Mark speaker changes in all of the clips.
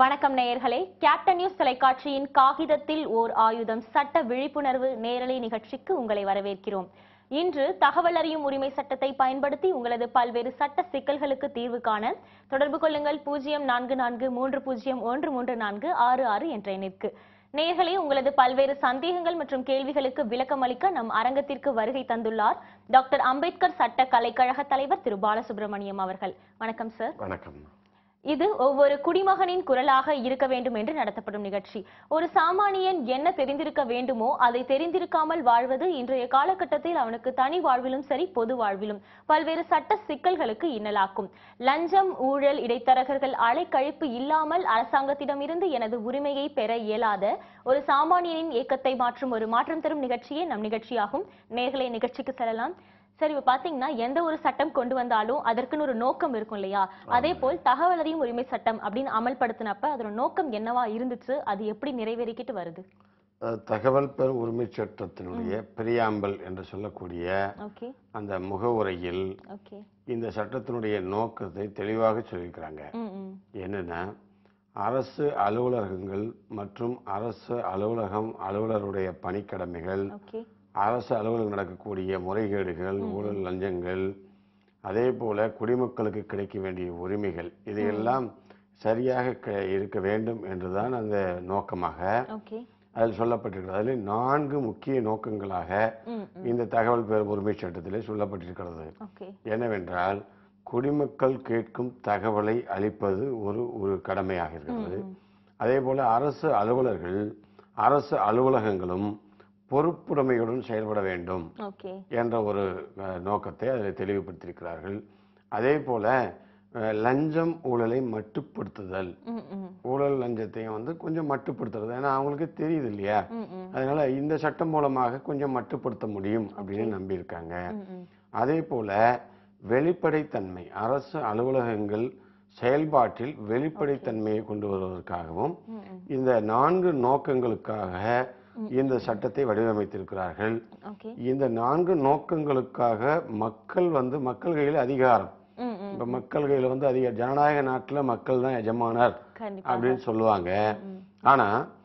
Speaker 1: வணக்கம் நேயர்களே captain news தொலைக்காட்சியின் காகிதத்தில் ஓர் ஆயுதம் சட்ட விழிப்புணர்வு நேரலை நிகழ்ச்சிக்கு உங்களை வரவேற்கிறோம் இன்று தகவல் அறியும் உரிமை சட்டத்தை பயன்படுத்தி உங்களது பல்வேறு சட்ட சிக்கல்களுக்கு தீர்வு காண தொடர்பு கொள்ளுங்கள் பூஜ்ஜியம் நான்கு நான்கு மூன்று பூஜ்ஜியம் ஒன்று மூன்று நான்கு ஆறு ஆறு என்ற எண்ணிற்கு நேயர்களே உங்களது பல்வேறு சந்தேகங்கள் மற்றும் கேள்விகளுக்கு விளக்கம் அளிக்க நம் அரங்கத்திற்கு வருகை தந்துள்ளார் டாக்டர் அம்பேத்கர் சட்ட கலைக்கழக தலைவர் திரு பாலசுப்ரமணியம் அவர்கள் வணக்கம் சார்
Speaker 2: வணக்கம்
Speaker 1: இது ஒவ்வொரு குடிமகனின் குரலாக இருக்க வேண்டும் என்று நடத்தப்படும் நிகழ்ச்சி ஒரு சாமானியன் என்ன தெரிந்திருக்க வேண்டுமோ அதை தெரிந்திருக்காமல் வாழ்வது இன்றைய காலகட்டத்தில் அவனுக்கு தனி வாழ்விலும் சரி பொது வாழ்விலும் பல்வேறு சட்ட சிக்கல்களுக்கு இன்னலாக்கும் லஞ்சம் ஊழல் இடைத்தரகர்கள் அலைக்கழிப்பு இல்லாமல் அரசாங்கத்திடமிருந்து எனது உரிமையை பெற இயலாத ஒரு சாமானியனின் இயக்கத்தை மாற்றும் ஒரு மாற்றம் தரும் நிகழ்ச்சியே நம் நிகழ்ச்சியாகும் நேர்களை நிகழ்ச்சிக்கு செல்லலாம் சரி இப்ப பாத்தீங்கன்னா எந்த ஒரு சட்டம் கொண்டு வந்தாலும் அதற்குன்னு ஒரு நோக்கம் இருக்கும் இல்லையா அதே போல் தகவல் அறியும் உரிமை சட்டம் அப்படின்னு அமல்படுத்தினப்ப அதோட நோக்கம் என்னவா இருந்துச்சு அது எப்படி நிறைவேறிக்கிட்டு வருது
Speaker 2: அஹ், தகவல் பெறும் உரிமை சட்டத்தினுடைய பிரியாம்பல் என்று சொல்லக்கூடிய
Speaker 1: ஓகே
Speaker 2: அந்த முகவுரையில்
Speaker 1: ஓகே
Speaker 2: இந்த சட்டத்தினுடைய நோக்கத்தை தெளிவாக சொல்லியிருக்கிறாங்க
Speaker 1: ம் ம்
Speaker 2: என்னன்னா அரசு அலுவலகங்கள் மற்றும் அரசு அலுவலகம் அலுவலருடைய பணிக்கடமைகள்
Speaker 1: ஓகே
Speaker 2: அரசு அலுவலகம் நடக்கக்கூடிய முறைகேடுகள் ஊழல் லஞ்சங்கள் அதே போல குடிமக்களுக்கு கிடைக்க வேண்டிய உரிமைகள் இதையெல்லாம் சரியாக க- இருக்க வேண்டும் என்றுதான் அந்த நோக்கமாக
Speaker 1: ஓகே
Speaker 2: அதில் சொல்லப்பட்டிருக்கிறது அதில் நான்கு முக்கிய நோக்கங்களாக
Speaker 1: ம்
Speaker 2: இந்த தகவல் பெறும் உரிமை சட்டத்திலே சொல்லப்பட்டிருக்கிறது
Speaker 1: ஓகே
Speaker 2: என்னவென்றால் குடிமக்கள் கேட்கும் தகவலை அளிப்பது ஒரு ஒரு கடமையாக இருக்கிறது அதே போல அரசு அலுவலர்கள் அரசு அலுவலகங்களும் பொறுப்புடைமையுடன் செயல்பட வேண்டும்
Speaker 1: ஓகே
Speaker 2: என்ற ஒரு அஹ், நோக்கத்தை அதில் தெளிவுபடுத்தியிருக்கிறார்கள் அதே போல அஹ், லஞ்சம் ஊழலை மட்டுப்படுத்துதல்
Speaker 1: ம் ம்
Speaker 2: ஊழல் லஞ்சத்தையும் வந்து கொஞ்சம் மட்டுப்படுத்துறது ஏன்னா அவங்களுக்கு தெரியுது இல்லையா
Speaker 1: ம் ம்
Speaker 2: அதனால இந்த சட்டம் மூலமாக கொஞ்சம் மட்டுப்படுத்த முடியும் அப்படின்னு நம்பியிருக்காங்க
Speaker 1: ம் ம்
Speaker 2: அதே போல வெளிப்படைத்தன்மை அரசு அலுவலகங்கள் செயல்பாட்டில் வெளிப்படைத்தன்மையை கொண்டு வருவதற்காகவும்
Speaker 1: ம் ம்
Speaker 2: இந்த நான்கு நோக்கங்களுக்காக இந்த சட்டத்தை வடிவமைத்திருக்கிறார்கள்
Speaker 1: ஓகே
Speaker 2: இந்த நான்கு நோக்கங்களுக்காக மக்கள் வந்து மக்கள் கையில் அதிகாரம்
Speaker 1: ம் ம்
Speaker 2: இப்ப மக்கள் கையில் வந்து அதிக ஜனநாயக நாட்டுல மக்கள் தான் எஜமானர்
Speaker 1: கண்டிப்பா
Speaker 2: அப்படின்னு சொல்லுவாங்க
Speaker 1: ம்
Speaker 2: ஆனா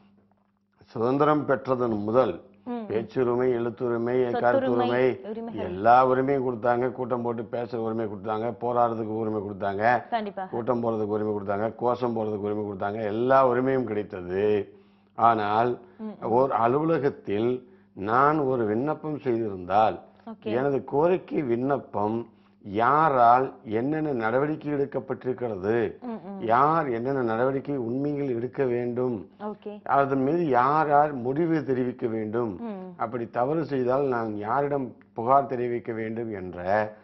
Speaker 2: சுதந்திரம் பெற்றதன் முதல்
Speaker 1: ம்
Speaker 2: பேச்சுரிமை எழுத்துரிமை
Speaker 1: சொத்துரிமை,
Speaker 2: கருத்துரிமை
Speaker 1: உரிமைகள்
Speaker 2: எல்லா உரிமையும் கொடுத்தாங்க கூட்டம் போட்டு பேசுற உரிமை கொடுத்தாங்க போராடுறதுக்கு உரிமை கொடுத்தாங்க
Speaker 1: கண்டிப்பா
Speaker 2: கூட்டம் போறதுக்கு உரிமை கொடுத்தாங்க கோஷம் போறதுக்கு உரிமை கொடுத்தாங்க எல்லா உரிமையும் கிடைத்தது ஆனால் ஒரு அலுவலகத்தில் நான் ஒரு விண்ணப்பம் செய்திருந்தால்
Speaker 1: ஓகே
Speaker 2: எனது கோரிக்கை விண்ணப்பம் யாரால் என்னென்ன நடவடிக்கை எடுக்கப்பட்டிருக்கிறது
Speaker 1: ம் ம்
Speaker 2: யார் என்னென்ன நடவடிக்கை உண்மையில் எடுக்க வேண்டும்
Speaker 1: ஓகே
Speaker 2: அதன் மீது யார் யார் முடிவு தெரிவிக்க வேண்டும்
Speaker 1: ம்
Speaker 2: அப்படி தவறு செய்தால் நான் யாரிடம் புகார் தெரிவிக்க வேண்டும் என்ற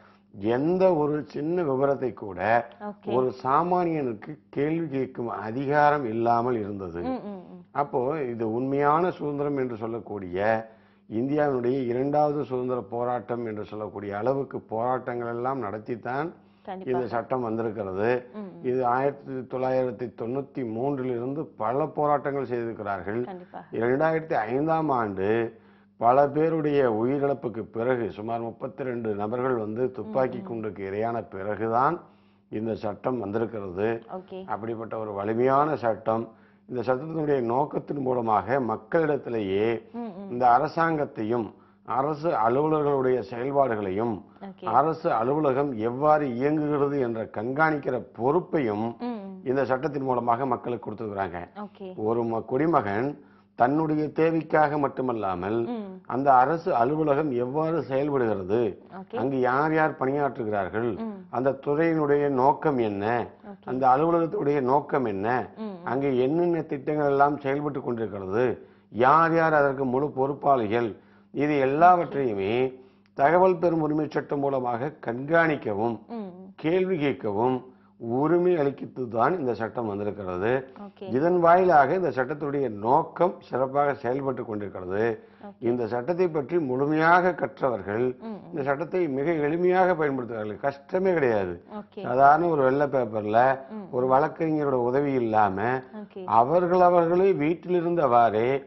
Speaker 2: எந்த ஒரு சின்ன விவரத்தை கூட
Speaker 1: ஓகே
Speaker 2: ஒரு சாமானியனுக்கு கேள்வி கேட்கும் அதிகாரம் இல்லாமல் இருந்தது
Speaker 1: ம் ம் ம்
Speaker 2: அப்போ இது உண்மையான சுதந்திரம் என்று சொல்லக்கூடிய இந்தியாவினுடைய இரண்டாவது சுதந்திர போராட்டம் என்று சொல்லக்கூடிய அளவுக்கு போராட்டங்கள் எல்லாம் நடத்தித்தான்
Speaker 1: கண்டிப்பா
Speaker 2: இந்த சட்டம் வந்திருக்கிறது
Speaker 1: ம்
Speaker 2: இது ஆயிரத்தி தொள்ளாயிரத்தி தொண்ணூத்தி மூன்றிலிருந்து பல போராட்டங்கள் செய்திருக்கிறார்கள்
Speaker 1: கண்டிப்பா
Speaker 2: இரண்டாயிரத்தி ஐந்தாம் ஆண்டு பல பேருடைய உயிரிழப்புக்கு பிறகு சுமார் முப்பத்தி ரெண்டு நபர்கள் வந்து துப்பாக்கி குண்டுக்கு இரையான பிறகுதான் இந்த சட்டம் வந்திருக்கிறது
Speaker 1: ஓகே
Speaker 2: அப்படிப்பட்ட ஒரு வலிமையான சட்டம் இந்த சட்டத்தினுடைய நோக்கத்தின் மூலமாக மக்களிடத்திலேயே
Speaker 1: ம் ம்
Speaker 2: இந்த அரசாங்கத்தையும் அரசு அலுவலர்களுடைய செயல்பாடுகளையும்
Speaker 1: ஓகே
Speaker 2: அரசு அலுவலகம் எவ்வாறு இயங்குகிறது என்ற கண்காணிக்கிற பொறுப்பையும்
Speaker 1: ம் ம்
Speaker 2: இந்த சட்டத்தின் மூலமாக மக்களுக்கு கொடுத்துருக்குறாங்க
Speaker 1: ஓகே
Speaker 2: ஒரு ம- குடிமகன் தன்னுடைய தேவைக்காக மட்டுமல்லாமல்
Speaker 1: ம்
Speaker 2: அந்த அரசு அலுவலகம் எவ்வாறு செயல்படுகிறது
Speaker 1: ஓகே
Speaker 2: அங்கு யார் யார் பணியாற்றுகிறார்கள்
Speaker 1: ம்
Speaker 2: அந்த துறையினுடைய நோக்கம் என்ன
Speaker 1: ஓகே
Speaker 2: அந்த அலுவலகத்துடைய நோக்கம் என்ன
Speaker 1: ம்
Speaker 2: அங்கு என்னென்ன திட்டங்கள் எல்லாம் செயல்பட்டு கொண்டிருக்கிறது யார் யார் அதற்கு முழு பொறுப்பாளிகள் இது எல்லாவற்றையுமே தகவல் பெறும் உரிமை சட்டம் மூலமாக கண்காணிக்கவும்
Speaker 1: ம்
Speaker 2: கேள்வி கேட்கவும் உரிமை அளிக்கிறது தான் இந்த சட்டம் வந்திருக்கிறது
Speaker 1: ஓகே
Speaker 2: இதன் வாயிலாக இந்த சட்டத்துடைய நோக்கம் சிறப்பாக செயல்பட்டு கொண்டிருக்கிறது
Speaker 1: ஓகே
Speaker 2: இந்த சட்டத்தை பற்றி முழுமையாக கற்றவர்கள்
Speaker 1: ம்
Speaker 2: இந்த சட்டத்தை மிக எளிமையாக பயன்படுத்துகிறார்கள் கஷ்டமே கிடையாது
Speaker 1: ஓகே
Speaker 2: சாதாரண ஒரு வெள்ளை பேப்பர்ல
Speaker 1: ம்.
Speaker 2: ஒரு வழக்கறிஞரோட உதவி இல்லாம
Speaker 1: ஓகே
Speaker 2: அவர்கள் அவர்களே வீட்டிலிருந்தவாறே
Speaker 1: ம்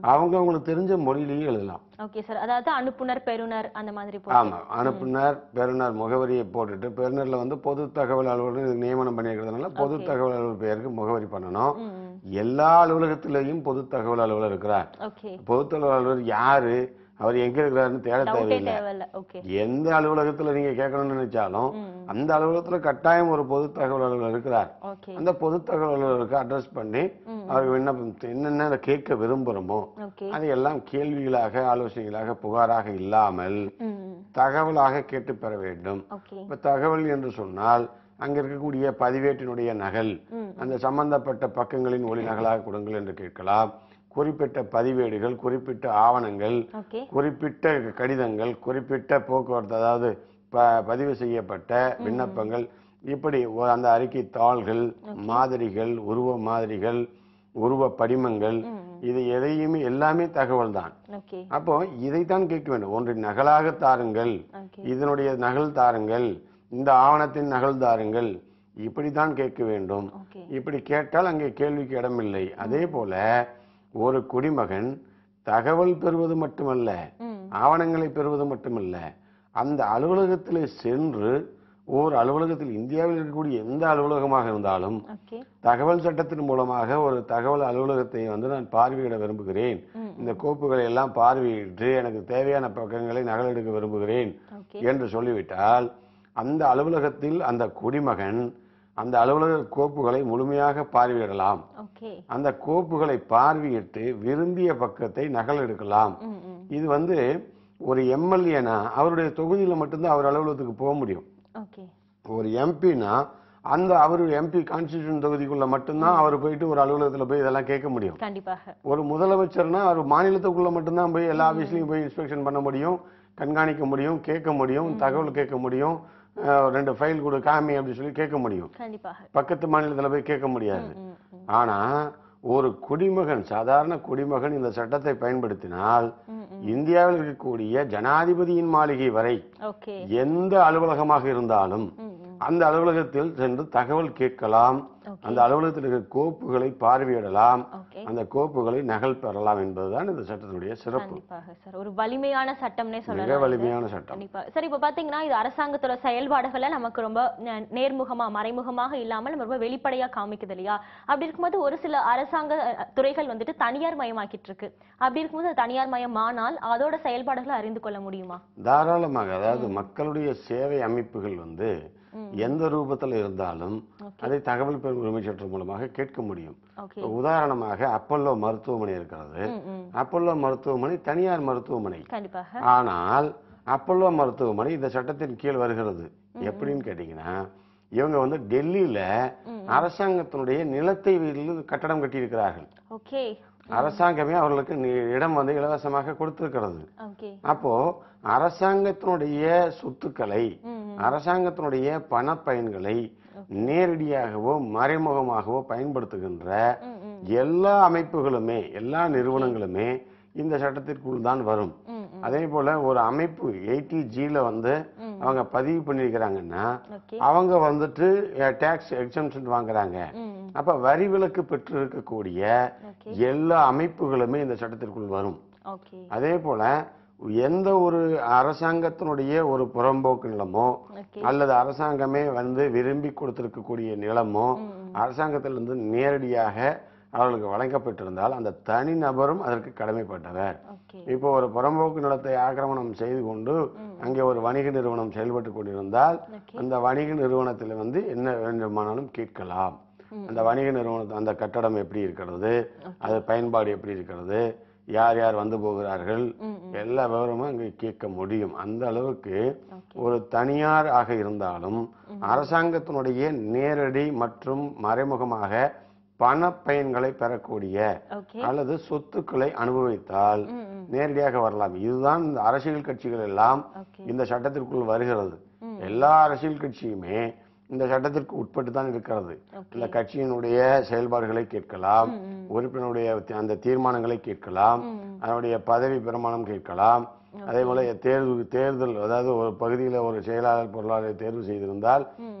Speaker 2: அவங்க அவங்களுக்கு தெரிஞ்ச மொழியிலேயே எழுதலாம்
Speaker 1: ஓகே சார் அதாவது அனுப்புனர் பெறுநர் அந்த மாதிரி போ
Speaker 2: ஆமா அனுப்புனர் பெறுநர் முகவரியை போட்டுட்டு பெறுநர்ல வந்து பொது தகவல் அலுவலர் இதுக்கு நியமனம் பண்ணியிருக்கிறதுனால பொது தகவல் அலுவலர் பெயருக்கு முகவரி பண்ணணும்
Speaker 1: ம், ம்.
Speaker 2: எல்லா அலுவலகத்திலையும் பொது தகவல் அலுவலர் இருக்கிறார்
Speaker 1: ஓகே
Speaker 2: பொது தகவல் அலுவலர் யாரு அவர் எங்க இருக்கிறாருன்னு தேட
Speaker 1: டவுட்டே
Speaker 2: தேவையில்லை
Speaker 1: தேவையில்ல ஓகே
Speaker 2: எந்த அலுவலகத்துல நீங்க கேட்கணும்னு நினைச்சாலும்
Speaker 1: ம்,
Speaker 2: அந்த அலுவலகத்துல கட்டாயம் ஒரு பொது தகவல் அலுவலர் இருக்கிறார்
Speaker 1: ஓகே
Speaker 2: அந்த பொது தகவல் அலுவலருக்கு அட்ரஸ் பண்ணி
Speaker 1: ம்.
Speaker 2: அவருக்கு விண்ணப்பம் என்னென்ன கேட்க விரும்புகிறோமோ
Speaker 1: ஓகே
Speaker 2: அதையெல்லாம் கேள்விகளாக ஆலோசனைகளாக புகாராக இல்லாமல்
Speaker 1: ம், ம்.
Speaker 2: தகவலாக கேட்டு பெற வேண்டும்
Speaker 1: ஓகே
Speaker 2: இப்ப தகவல் என்று சொன்னால் அங்க இருக்கக்கூடிய பதிவேட்டினுடைய நகல்
Speaker 1: ம்,
Speaker 2: அந்த சம்பந்தப்பட்ட பக்கங்களின் ஒளி நகலாக கொடுங்கள் என்று கேட்கலாம் குறிப்பிட்ட பதிவேடுகள் குறிப்பிட்ட ஆவணங்கள்
Speaker 1: ஓகே
Speaker 2: குறிப்பிட்ட கடிதங்கள் குறிப்பிட்ட போக்குவரத்து அதாவது ப- பதிவு செய்யப்பட்ட விண்ணப்பங்கள் இப்படி ஒ- அந்த அறிக்கை தாள்கள் மாதிரிகள் உருவ மாதிரிகள் உருவ படிமங்கள்
Speaker 1: ம், ம்.
Speaker 2: இது எதையுமே எல்லாமே தகவல் தான்
Speaker 1: ஓகே
Speaker 2: அப்போ இதைத்தான் கேட்க வேண்டும் ஒன்றின் நகலாக தாருங்கள்
Speaker 1: ஓகே
Speaker 2: இதனுடைய நகல் தாருங்கள் இந்த ஆவணத்தின் நகல் தாருங்கள் இப்படித்தான் கேட்க வேண்டும்
Speaker 1: ஓகே
Speaker 2: இப்படி கேட்டால் அங்கே கேள்விக்கு இடமில்லை அதே போல ஒரு குடிமகன் தகவல் பெறுவது மட்டுமல்ல
Speaker 1: ம்
Speaker 2: ஆவணங்களை பெறுவது மட்டுமல்ல அந்த அலுவலகத்தில் சென்று ஓர் அலுவலகத்தில் இந்தியாவில் இருக்கக்கூடிய எந்த அலுவலகமாக இருந்தாலும்
Speaker 1: ஓகே
Speaker 2: தகவல் சட்டத்தின் மூலமாக ஒரு தகவல் அலுவலகத்தை வந்து நான் பார்வையிட விரும்புகிறேன்
Speaker 1: ம்
Speaker 2: இந்த கோப்புகளை எல்லாம் பார்வையிட்டு எனக்கு தேவையான பக்கங்களை நகலெடுக்க விரும்புகிறேன்
Speaker 1: ஓகே
Speaker 2: என்று சொல்லிவிட்டால் அந்த அலுவலகத்தில் அந்த குடிமகன் அந்த அலுவலக கோப்புகளை முழுமையாக பார்வையிடலாம்
Speaker 1: ஓகே
Speaker 2: அந்த கோப்புகளை பார்வையிட்டு விரும்பிய பக்கத்தை நகல் எடுக்கலாம்
Speaker 1: ம் ம்
Speaker 2: இது வந்து ஒரு எம்எல்ஏனா அவருடைய தொகுதியில மட்டும்தான் அவர் அலுவலகத்துக்கு போக முடியும்
Speaker 1: ஓகே
Speaker 2: ஒரு எம்பினா அந்த அவர் எம்பி கான்ஸ்டிடியூஷன் தொகுதிக்குள்ள மட்டும்தான் அவர் போயிட்டு ஒரு அலுவலகத்துல போய் இதெல்லாம் கேட்க முடியும்
Speaker 1: கண்டிப்பாக
Speaker 2: ஒரு முதலமைச்சர்னா அவர் மாநிலத்துக்குள்ள மட்டும்தான் போய் எல்லா ஆபீஸ்லயும் போய் இன்ஸ்பெக்ஷன் பண்ண முடியும் கண்காணிக்க முடியும் கேட்க முடியும் தகவல் கேட்க முடியும் அஹ் ரெண்டு ஃபைல் கொடு காமி அப்படின்னு சொல்லி கேட்க முடியும்
Speaker 1: கண்டிப்பாக
Speaker 2: பக்கத்து மாநிலத்துல போய் கேட்க முடியாது
Speaker 1: ம் ம்
Speaker 2: ஆனா ஒரு குடிமகன் சாதாரண குடிமகன் இந்த சட்டத்தை பயன்படுத்தினால்
Speaker 1: ம் ம்
Speaker 2: இந்தியாவில் இருக்கக்கூடிய ஜனாதிபதியின் மாளிகை வரை
Speaker 1: ஓகே
Speaker 2: எந்த அலுவலகமாக இருந்தாலும்
Speaker 1: ம் ம்
Speaker 2: அந்த அலுவலகத்தில் சென்று தகவல் கேட்கலாம்
Speaker 1: ஓகே
Speaker 2: அந்த அலுவலகத்தில் இருக்கிற கோப்புகளை பார்வையிடலாம்
Speaker 1: ஓகே
Speaker 2: அந்த கோப்புகளை நகல் பெறலாம் என்பதுதான் இந்த சட்டத்தினுடைய சிறப்பு
Speaker 1: கண்டிப்பாக சார் ஒரு வலிமையான சட்டம்னே
Speaker 2: மிக
Speaker 1: சொல்லலாம்
Speaker 2: வலிமையான சட்டம்
Speaker 1: கண்டிப்பா சார் இப்ப பாத்தீங்கன்னா இது அரசாங்கத்தோட செயல்பாடுகளை நமக்கு ரொம்ப நே- நேர்முகமா மறைமுகமாக இல்லாமல் நம்ம ரொம்ப வெளிப்படையா காமிக்குது இல்லையா அப்படி இருக்கும்போது ஒரு சில அரசாங்க அஹ், துறைகள் வந்துட்டு தனியார் மயமாக்கிட்டு இருக்கு அப்படி இருக்கும்போது அது தனியார் மயமானால் அதோட செயல்பாடுகளை அறிந்து கொள்ள முடியுமா
Speaker 2: தாராளமாக அதாவது மக்களுடைய சேவை அமைப்புகள் வந்து
Speaker 1: ம்.
Speaker 2: எந்த ரூபத்தில் இருந்தாலும்
Speaker 1: ஓகே
Speaker 2: அதை தகவல் பெறும் உரிமை சட்டம் மூலமாக கேட்க முடியும்
Speaker 1: ஓகே
Speaker 2: இப்ப உதாரணமாக அப்பல்லோ மருத்துவமனை இருக்கிறது
Speaker 1: ம் ம்
Speaker 2: அப்பல்லோ மருத்துவமனை தனியார் மருத்துவமனை
Speaker 1: கண்டிப்பாக
Speaker 2: ஆனால் அப்பல்லோ மருத்துவமனை இந்த சட்டத்தின் கீழ் வருகிறது எப்படின்னு கேட்டீங்கன்னா இவங்க வந்து டெல்லியில
Speaker 1: ம்.
Speaker 2: அரசாங்கத்தினுடைய நிலத்தை வீட்டில் கட்டடம் கட்டியிருக்கிறார்கள்
Speaker 1: ஓகே
Speaker 2: அரசாங்கமே அவர்களுக்கு நி- இடம் வந்து இலவசமாக கொடுத்திருக்கிறது
Speaker 1: ஓகே
Speaker 2: அப்போ அரசாங்கத்தினுடைய சொத்துக்களை
Speaker 1: ம் ம்.
Speaker 2: அரசாங்கத்தினுடைய பணப்பயன்களை நேரடியாகவோ மறைமுகமாகவோ பயன்படுத்துகின்ற
Speaker 1: ம் ம்
Speaker 2: எல்லா அமைப்புகளுமே எல்லா நிறுவனங்களுமே இந்த சட்டத்திற்குள் தான் வரும்
Speaker 1: ம் ம்
Speaker 2: அதே போல ஒரு அமைப்பு எயிட்டி ஜில வந்து
Speaker 1: ம்.
Speaker 2: அவங்க பதிவு பண்ணியிருக்கிறாங்கன்னா
Speaker 1: ஓகே
Speaker 2: அவங்க வந்துட்டு டேக்ஸ் எக்ஸம்ஷன் வாங்குறாங்க
Speaker 1: ம் ம்.
Speaker 2: அப்ப வரி விலக்கு பெற்று இருக்கக்கூடிய
Speaker 1: ஓகே
Speaker 2: எல்லா அமைப்புகளுமே இந்த சட்டத்திற்குள் வரும்
Speaker 1: ஓகே
Speaker 2: அதே போல எந்த ஒரு அரசாங்கத்தினுடைய ஒரு புறம்போக்கு நிலமோ
Speaker 1: ஓகே
Speaker 2: அல்லது அரசாங்கமே வந்து விரும்பி கொடுத்திருக்கக்கூடிய நிலமோ
Speaker 1: ம் ம்.
Speaker 2: அரசாங்கத்திலிருந்து நேரடியாக அவர்களுக்கு வழங்கப்பட்டிருந்தால் அந்த தனி நபரும் அதற்கு கடமைப்பட்டவர்
Speaker 1: ஓகே
Speaker 2: இப்போ ஒரு புறம்போக்கு நிலத்தை ஆக்கிரமணம் செய்து கொண்டு அங்கே ஒரு வணிக நிறுவனம் செயல்பட்டு கொண்டிருந்தால்
Speaker 1: ஓகே
Speaker 2: அந்த வணிக நிறுவனத்தில் வந்து என்ன வேண்டுமானாலும் கேட்கலாம்
Speaker 1: ம்.
Speaker 2: அந்த வணிக நிறுவனத்து அந்த கட்டடம் எப்படி இருக்கிறது அது பயன்பாடு எப்படி இருக்கிறது யார் யார் வந்து போகிறார்கள்
Speaker 1: ம் ம்.
Speaker 2: எல்லா விவரமும் அங்கே கேட்க முடியும் அந்த அளவுக்கு
Speaker 1: ஓகே
Speaker 2: ஒரு தனியார் ஆக இருந்தாலும் அரசாங்கத்தினுடைய நேரடி மற்றும் மறைமுகமாக பண பயன்களை பெறக்கூடிய
Speaker 1: ஓகே
Speaker 2: அல்லது சொத்துக்களை அனுபவித்தால்
Speaker 1: ம் ம்.
Speaker 2: நேரடியாக வரலாம் இதுதான் இந்த அரசியல் கட்சிகள் எல்லாம்
Speaker 1: ஓகே
Speaker 2: இந்த சட்டத்திற்குள் வருகிறது
Speaker 1: ம்.
Speaker 2: எல்லா அரசியல் கட்சியுமே இந்த சட்டத்திற்கு உட்பட்டு தான் இருக்கிறது
Speaker 1: ஓகே
Speaker 2: இந்த கட்சியினுடைய செயல்பாடுகளை கேட்கலாம்
Speaker 1: ம் ம்.
Speaker 2: உறுப்பினருடைய தி- அந்த தீர்மானங்களை கேட்கலாம்
Speaker 1: ம் ம்.
Speaker 2: அதனுடைய பதவி பிரமாணம் கேட்கலாம் அதே போல தேர்வு தேர்தல் அதாவது ஒரு பகுதியில் ஒரு செயலாளர் பொருளாளரை தேர்வு செய்திருந்தால்
Speaker 1: ம் ம்.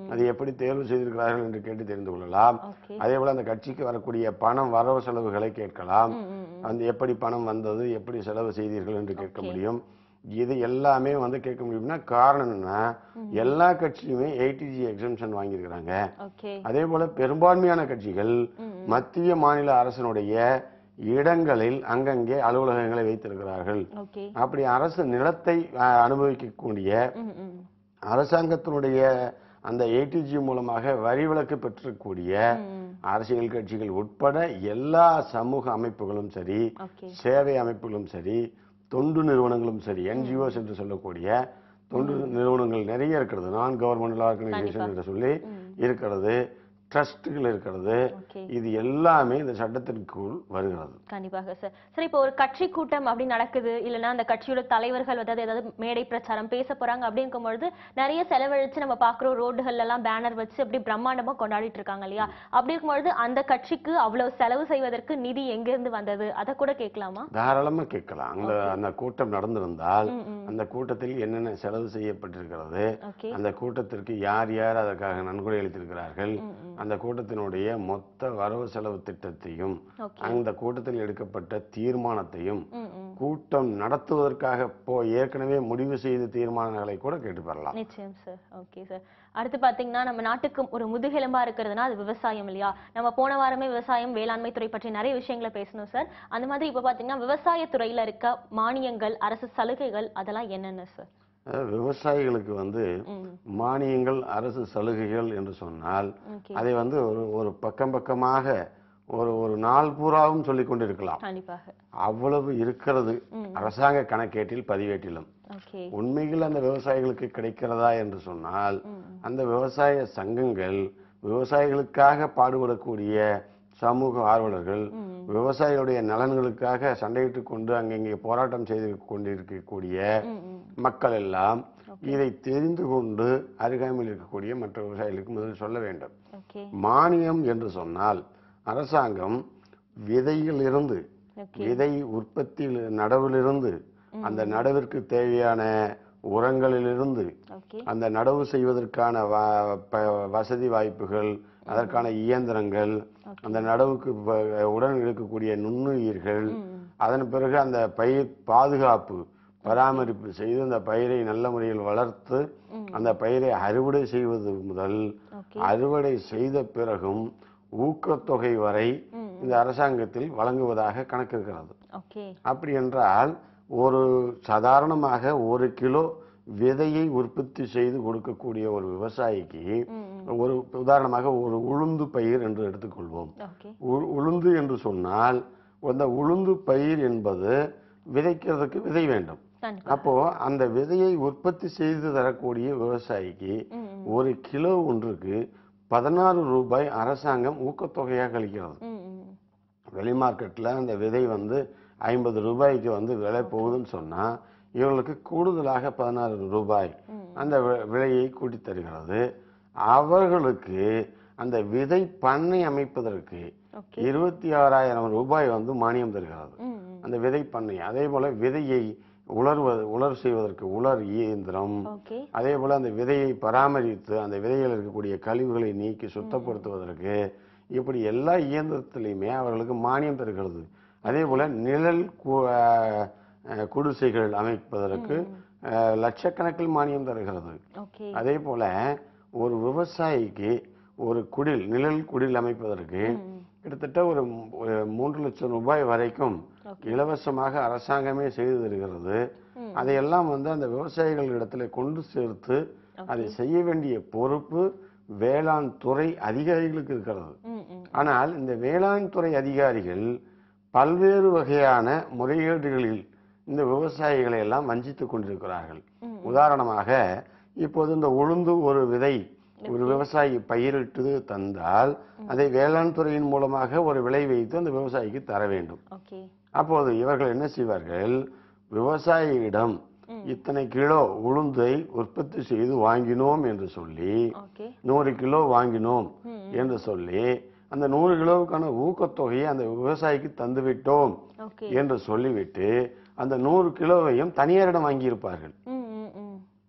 Speaker 2: அதை எப்படி தேர்வு செய்திருக்கிறார்கள் என்று கேட்டு தெரிந்து கொள்ளலாம்
Speaker 1: ஓகே
Speaker 2: அதே போல அந்த கட்சிக்கு வரக்கூடிய பணம் வரவு செலவுகளை கேட்கலாம்
Speaker 1: ம், ம், ம்.
Speaker 2: அந்த எப்படி பணம் வந்தது எப்படி செலவு செய்தீர்கள் என்று கேட்க
Speaker 1: Okay.
Speaker 2: முடியும் இது எல்லாமே வந்து கேட்க முடியும்னா காரணம் என்னன்னா எல்லா கட்சியுமே ஏடிஜி எக்ஸம்ஷன் வாங்கியிருக்கிறாங்க
Speaker 1: ஓகே
Speaker 2: அதே போல பெரும்பான்மையான கட்சிகள்
Speaker 1: ம்,
Speaker 2: மத்திய மாநில அரசினுடைய இடங்களில் அங்கங்கே அலுவலகங்களை வைத்திருக்கிறார்கள்
Speaker 1: ஓகே
Speaker 2: அப்படி அரசு நிலத்தை அஹ், அனுபவிக்கக்கூடிய
Speaker 1: ம், ம்.
Speaker 2: அரசாங்கத்தினுடைய அந்த ஏடிஜி மூலமாக வரி விலக்கு பெற்றக்கூடிய
Speaker 1: ம்,
Speaker 2: அரசியல் கட்சிகள் உட்பட எல்லா சமூக அமைப்புகளும் சரி
Speaker 1: ஓகே
Speaker 2: சேவை அமைப்புகளும் சரி தொண்டு நிறுவனங்களும் சரி என்ஜிஓஸ் என்று சொல்லக்கூடிய தொண்டு நிறுவனங்கள் நிறைய இருக்கிறது நான் கவர்மெண்டல் ஆர்கனைசேஷன் என்று சொல்லி
Speaker 1: ம்.
Speaker 2: இருக்கிறது ட்ரஸ்ட்டுகள் இருக்கிறது
Speaker 1: ஓகே
Speaker 2: இது எல்லாமே இந்த சட்டத்திற்குள் வருகிறது
Speaker 1: கண்டிப்பாக சார் சார் இப்போ ஒரு கட்சி கூட்டம் அப்படி நடக்குது இல்லைன்னா அந்த கட்சியோட தலைவர்கள் அதாவது ஏதாவது மேடை பிரச்சாரம் பேச போறாங்க அப்படிங்கும் பொழுது நிறைய செலவழிச்சு நம்ம பாக்குறோம் ரோடுகள்ல எல்லாம் பேனர் வச்சு அப்படி பிரம்மாண்டமா கொண்டாடிட்டு இருக்காங்க இல்லையா அப்படி இருக்கும்பொழுது அந்த கட்சிக்கு அவ்வளவு செலவு செய்வதற்கு நிதி எங்க இருந்து வந்தது அதை கூட கேட்கலாமா
Speaker 2: தாராளமா கேட்கலாம் அந்த அந்த கூட்டம் நடந்திருந்தால்
Speaker 1: ம், ம்.
Speaker 2: அந்த கூட்டத்தில் என்னென்ன செலவு செய்யப்பட்டிருக்கிறது
Speaker 1: ஓகே
Speaker 2: அந்த கூட்டத்திற்கு யார் யார் அதற்காக நன்கொடை அளித்திருக்கிறார்கள்
Speaker 1: ம், ம்.
Speaker 2: அந்த கூட்டத்தினுடைய மொத்த வரவு செலவு திட்டத்தையும்
Speaker 1: ஓகே
Speaker 2: அந்த கூட்டத்தில் எடுக்கப்பட்ட தீர்மானத்தையும்
Speaker 1: ம், ம்.
Speaker 2: கூட்டம் நடத்துவதற்காக போ ஏற்கனவே முடிவு செய்த தீர்மானங்களை கூட கேட்டு பெறலாம்
Speaker 1: நிச்சயம் சார் ஓகே சார் அடுத்து பாத்தீங்கன்னா நம்ம நாட்டுக்கு ஒரு முதுகெலும்பா இருக்கிறதுனா அது விவசாயம் இல்லையா நம்ம போன வாரமே விவசாயம் வேளாண்மை துறை பற்றி நிறைய விஷயங்களை பேசணும் சார் அந்த மாதிரி இப்ப பாத்தீங்கன்னா விவசாய துறையில இருக்க மானியங்கள் அரசு சலுகைகள் அதெல்லாம் என்னென்ன சார்
Speaker 2: அதாவது விவசாயிகளுக்கு வந்து
Speaker 1: ம்
Speaker 2: மானியங்கள் அரசு சலுகைகள் என்று சொன்னால்
Speaker 1: ஓகே
Speaker 2: அதை வந்து ஒரு ஒரு பக்கம் பக்கமாக ஒரு ஒரு நாள் பூராவும் சொல்லிக் கொண்டிருக்கலாம்
Speaker 1: கண்டிப்பாக
Speaker 2: அவ்வளவு இருக்கிறது
Speaker 1: ம்.
Speaker 2: அரசாங்க கணக்கேட்டில் பதிவேட்டிலும்
Speaker 1: ஓகே
Speaker 2: உண்மையில் அந்த விவசாயிகளுக்கு கிடைக்கிறதா என்று சொன்னால்
Speaker 1: ம்
Speaker 2: அந்த விவசாய சங்கங்கள் விவசாயிகளுக்காக பாடுபடக்கூடிய சமூக ஆர்வலர்கள்
Speaker 1: ம்
Speaker 2: விவசாயிகளுடைய நலன்களுக்காக சண்டையிட்டு கொண்டு அங்கங்கே போராட்டம் செய்து கொண்டிருக்கக்கூடிய
Speaker 1: ம் ம்
Speaker 2: மக்கள் எல்லாம் இதை தெரிந்து கொண்டு அருகாமையில் இருக்கக்கூடிய மற்ற விவசாயிகளுக்கு முதலில் சொல்ல வேண்டும்
Speaker 1: ஓகே
Speaker 2: மானியம் என்று சொன்னால் அரசாங்கம் விதையிலிருந்து
Speaker 1: ஓகே
Speaker 2: விதை உற்பத்தியில் நடவிலிருந்து அந்த நடவிற்கு தேவையான உரங்களிலிருந்து
Speaker 1: ஓகே
Speaker 2: அந்த நடவு செய்வதற்கான வ- ப- வசதி வாய்ப்புகள் அதற்கான இயந்திரங்கள் அந்த நடவுக்கு வ- உடன் இருக்கக்கூடிய நுண்ணுயிர்கள்
Speaker 1: ம்
Speaker 2: அதன் பிறகு அந்த பயிர் பாதுகாப்பு பராமரிப்பு செய்து அந்த பயிரை நல்ல முறையில் வளர்த்து
Speaker 1: ம்.
Speaker 2: அந்த பயிரை அறுவடை செய்வது முதல்
Speaker 1: ஓகே
Speaker 2: அறுவடை செய்த பிறகும் ஊக்கத்தொகை வரை
Speaker 1: ம்
Speaker 2: இந்த அரசாங்கத்தில் வழங்குவதாக கணக்கு இருக்கிறது
Speaker 1: ஓகே
Speaker 2: அப்படி என்றால் ஒரு சாதாரணமாக ஒரு கிலோ விதையை உற்பத்தி செய்து கொடுக்கக்கூடிய ஒரு விவசாயிக்கு
Speaker 1: ம் ம்
Speaker 2: ஒரு உதாரணமாக ஒரு உளுந்து பயிர் என்று எடுத்துக்கொள்வோம்
Speaker 1: ஓகே
Speaker 2: உ- உளுந்து என்று சொன்னால் அந்த உளுந்து பயிர் என்பது விதைக்கிறதுக்கு விதை வேண்டும்
Speaker 1: கண்டிப்பா
Speaker 2: அப்போ அந்த விதையை உற்பத்தி செய்து தரக்கூடிய விவசாயிக்கு
Speaker 1: ம் ம்
Speaker 2: ஒரு கிலோ ஒன்றுக்கு பதினாறு ரூபாய் அரசாங்கம் ஊக்கத்தொகையாக அளிக்கிறது
Speaker 1: ம் ம்
Speaker 2: வெளி மார்க்கெட்டில் அந்த விதை வந்து ஐம்பது ரூபாய்க்கு வந்து விலை போகுதுன்னு சொன்னால் இவங்களுக்கு கூடுதலாக பதினாறு ரூபாய்
Speaker 1: ம்
Speaker 2: அந்த வி- விலையை கூட்டி தருகிறது அவர்களுக்கு அந்த விதை பண்ணை அமைப்பதற்கு
Speaker 1: ஓகே
Speaker 2: இருபத்தி ஆறாயிரம் ரூபாய் வந்து மானியம் தருகிறது
Speaker 1: ம் ம்
Speaker 2: அந்த விதை பண்ணை அதே போல விதையை உலர்வது உலர் செய்வதற்கு உலர் இயந்திரம்
Speaker 1: ஓகே
Speaker 2: அதே போல அந்த விதையை பராமரித்து அந்த விதையில் இருக்கக்கூடிய கழிவுகளை நீக்கி சுத்தப்படுத்துவதற்கு இப்படி எல்லா இயந்திரத்திலையுமே அவர்களுக்கு மானியம் தருகிறது அதே போல நிழல் கு- அஹ், அஹ், குடிசைகள் அமைப்பதற்கு அஹ், லட்சக்கணக்கில் மானியம் தருகிறது
Speaker 1: ஓகே
Speaker 2: அதே போல ஒரு விவசாயிக்கு ஒரு குடில் நிழல் குடில் அமைப்பதற்கு
Speaker 1: ம் ம்
Speaker 2: கிட்டத்தட்ட ஒரு மூ- ஒரு மூன்று லட்சம் ரூபாய் வரைக்கும்
Speaker 1: ஓகே
Speaker 2: இலவசமாக அரசாங்கமே செய்து தருகிறது
Speaker 1: ம்
Speaker 2: அதையெல்லாம் வந்து அந்த விவசாயிகள் இடத்துல கொண்டு சேர்த்து அதை செய்ய வேண்டிய பொறுப்பு வேளாண் துறை அதிகாரிகளுக்கு இருக்கிறது
Speaker 1: ம் ம்
Speaker 2: ஆனால் இந்த வேளாண் துறை அதிகாரிகள் பல்வேறு வகையான முறைகேடுகளில் இந்த விவசாயிகளை எல்லாம் வஞ்சித்துக் கொண்டிருக்கிறார்கள்
Speaker 1: ம்.
Speaker 2: உதாரணமாக இப்போது இந்த உளுந்து ஒரு விதை ஒரு விவசாயி பயிரிட்டு தந்தால் அதை வேளாண் துறையின் மூலமாக ஒரு விளை வைத்து அந்த விவசாயிக்கு தர வேண்டும்
Speaker 1: ஓகே
Speaker 2: அப்போது இவர்கள் என்ன செய்வார்கள் விவசாயியிடம்
Speaker 1: ம்.
Speaker 2: இத்தனை கிலோ உளுந்தை உற்பத்தி செய்து வாங்கினோம் என்று சொல்லி
Speaker 1: ஓகே
Speaker 2: நூறு கிலோ வாங்கினோம்
Speaker 1: ம்
Speaker 2: என்று சொல்லி அந்த நூறு கிலோவுக்கான ஊக்கத்தொகையை அந்த விவசாயிக்கு தந்துவிட்டோம்
Speaker 1: ஓகே
Speaker 2: என்று சொல்லிவிட்டு அந்த நூறு கிலோவையும் தனியாரிடம் வாங்கியிருப்பார்கள்
Speaker 1: ம் ம் ம்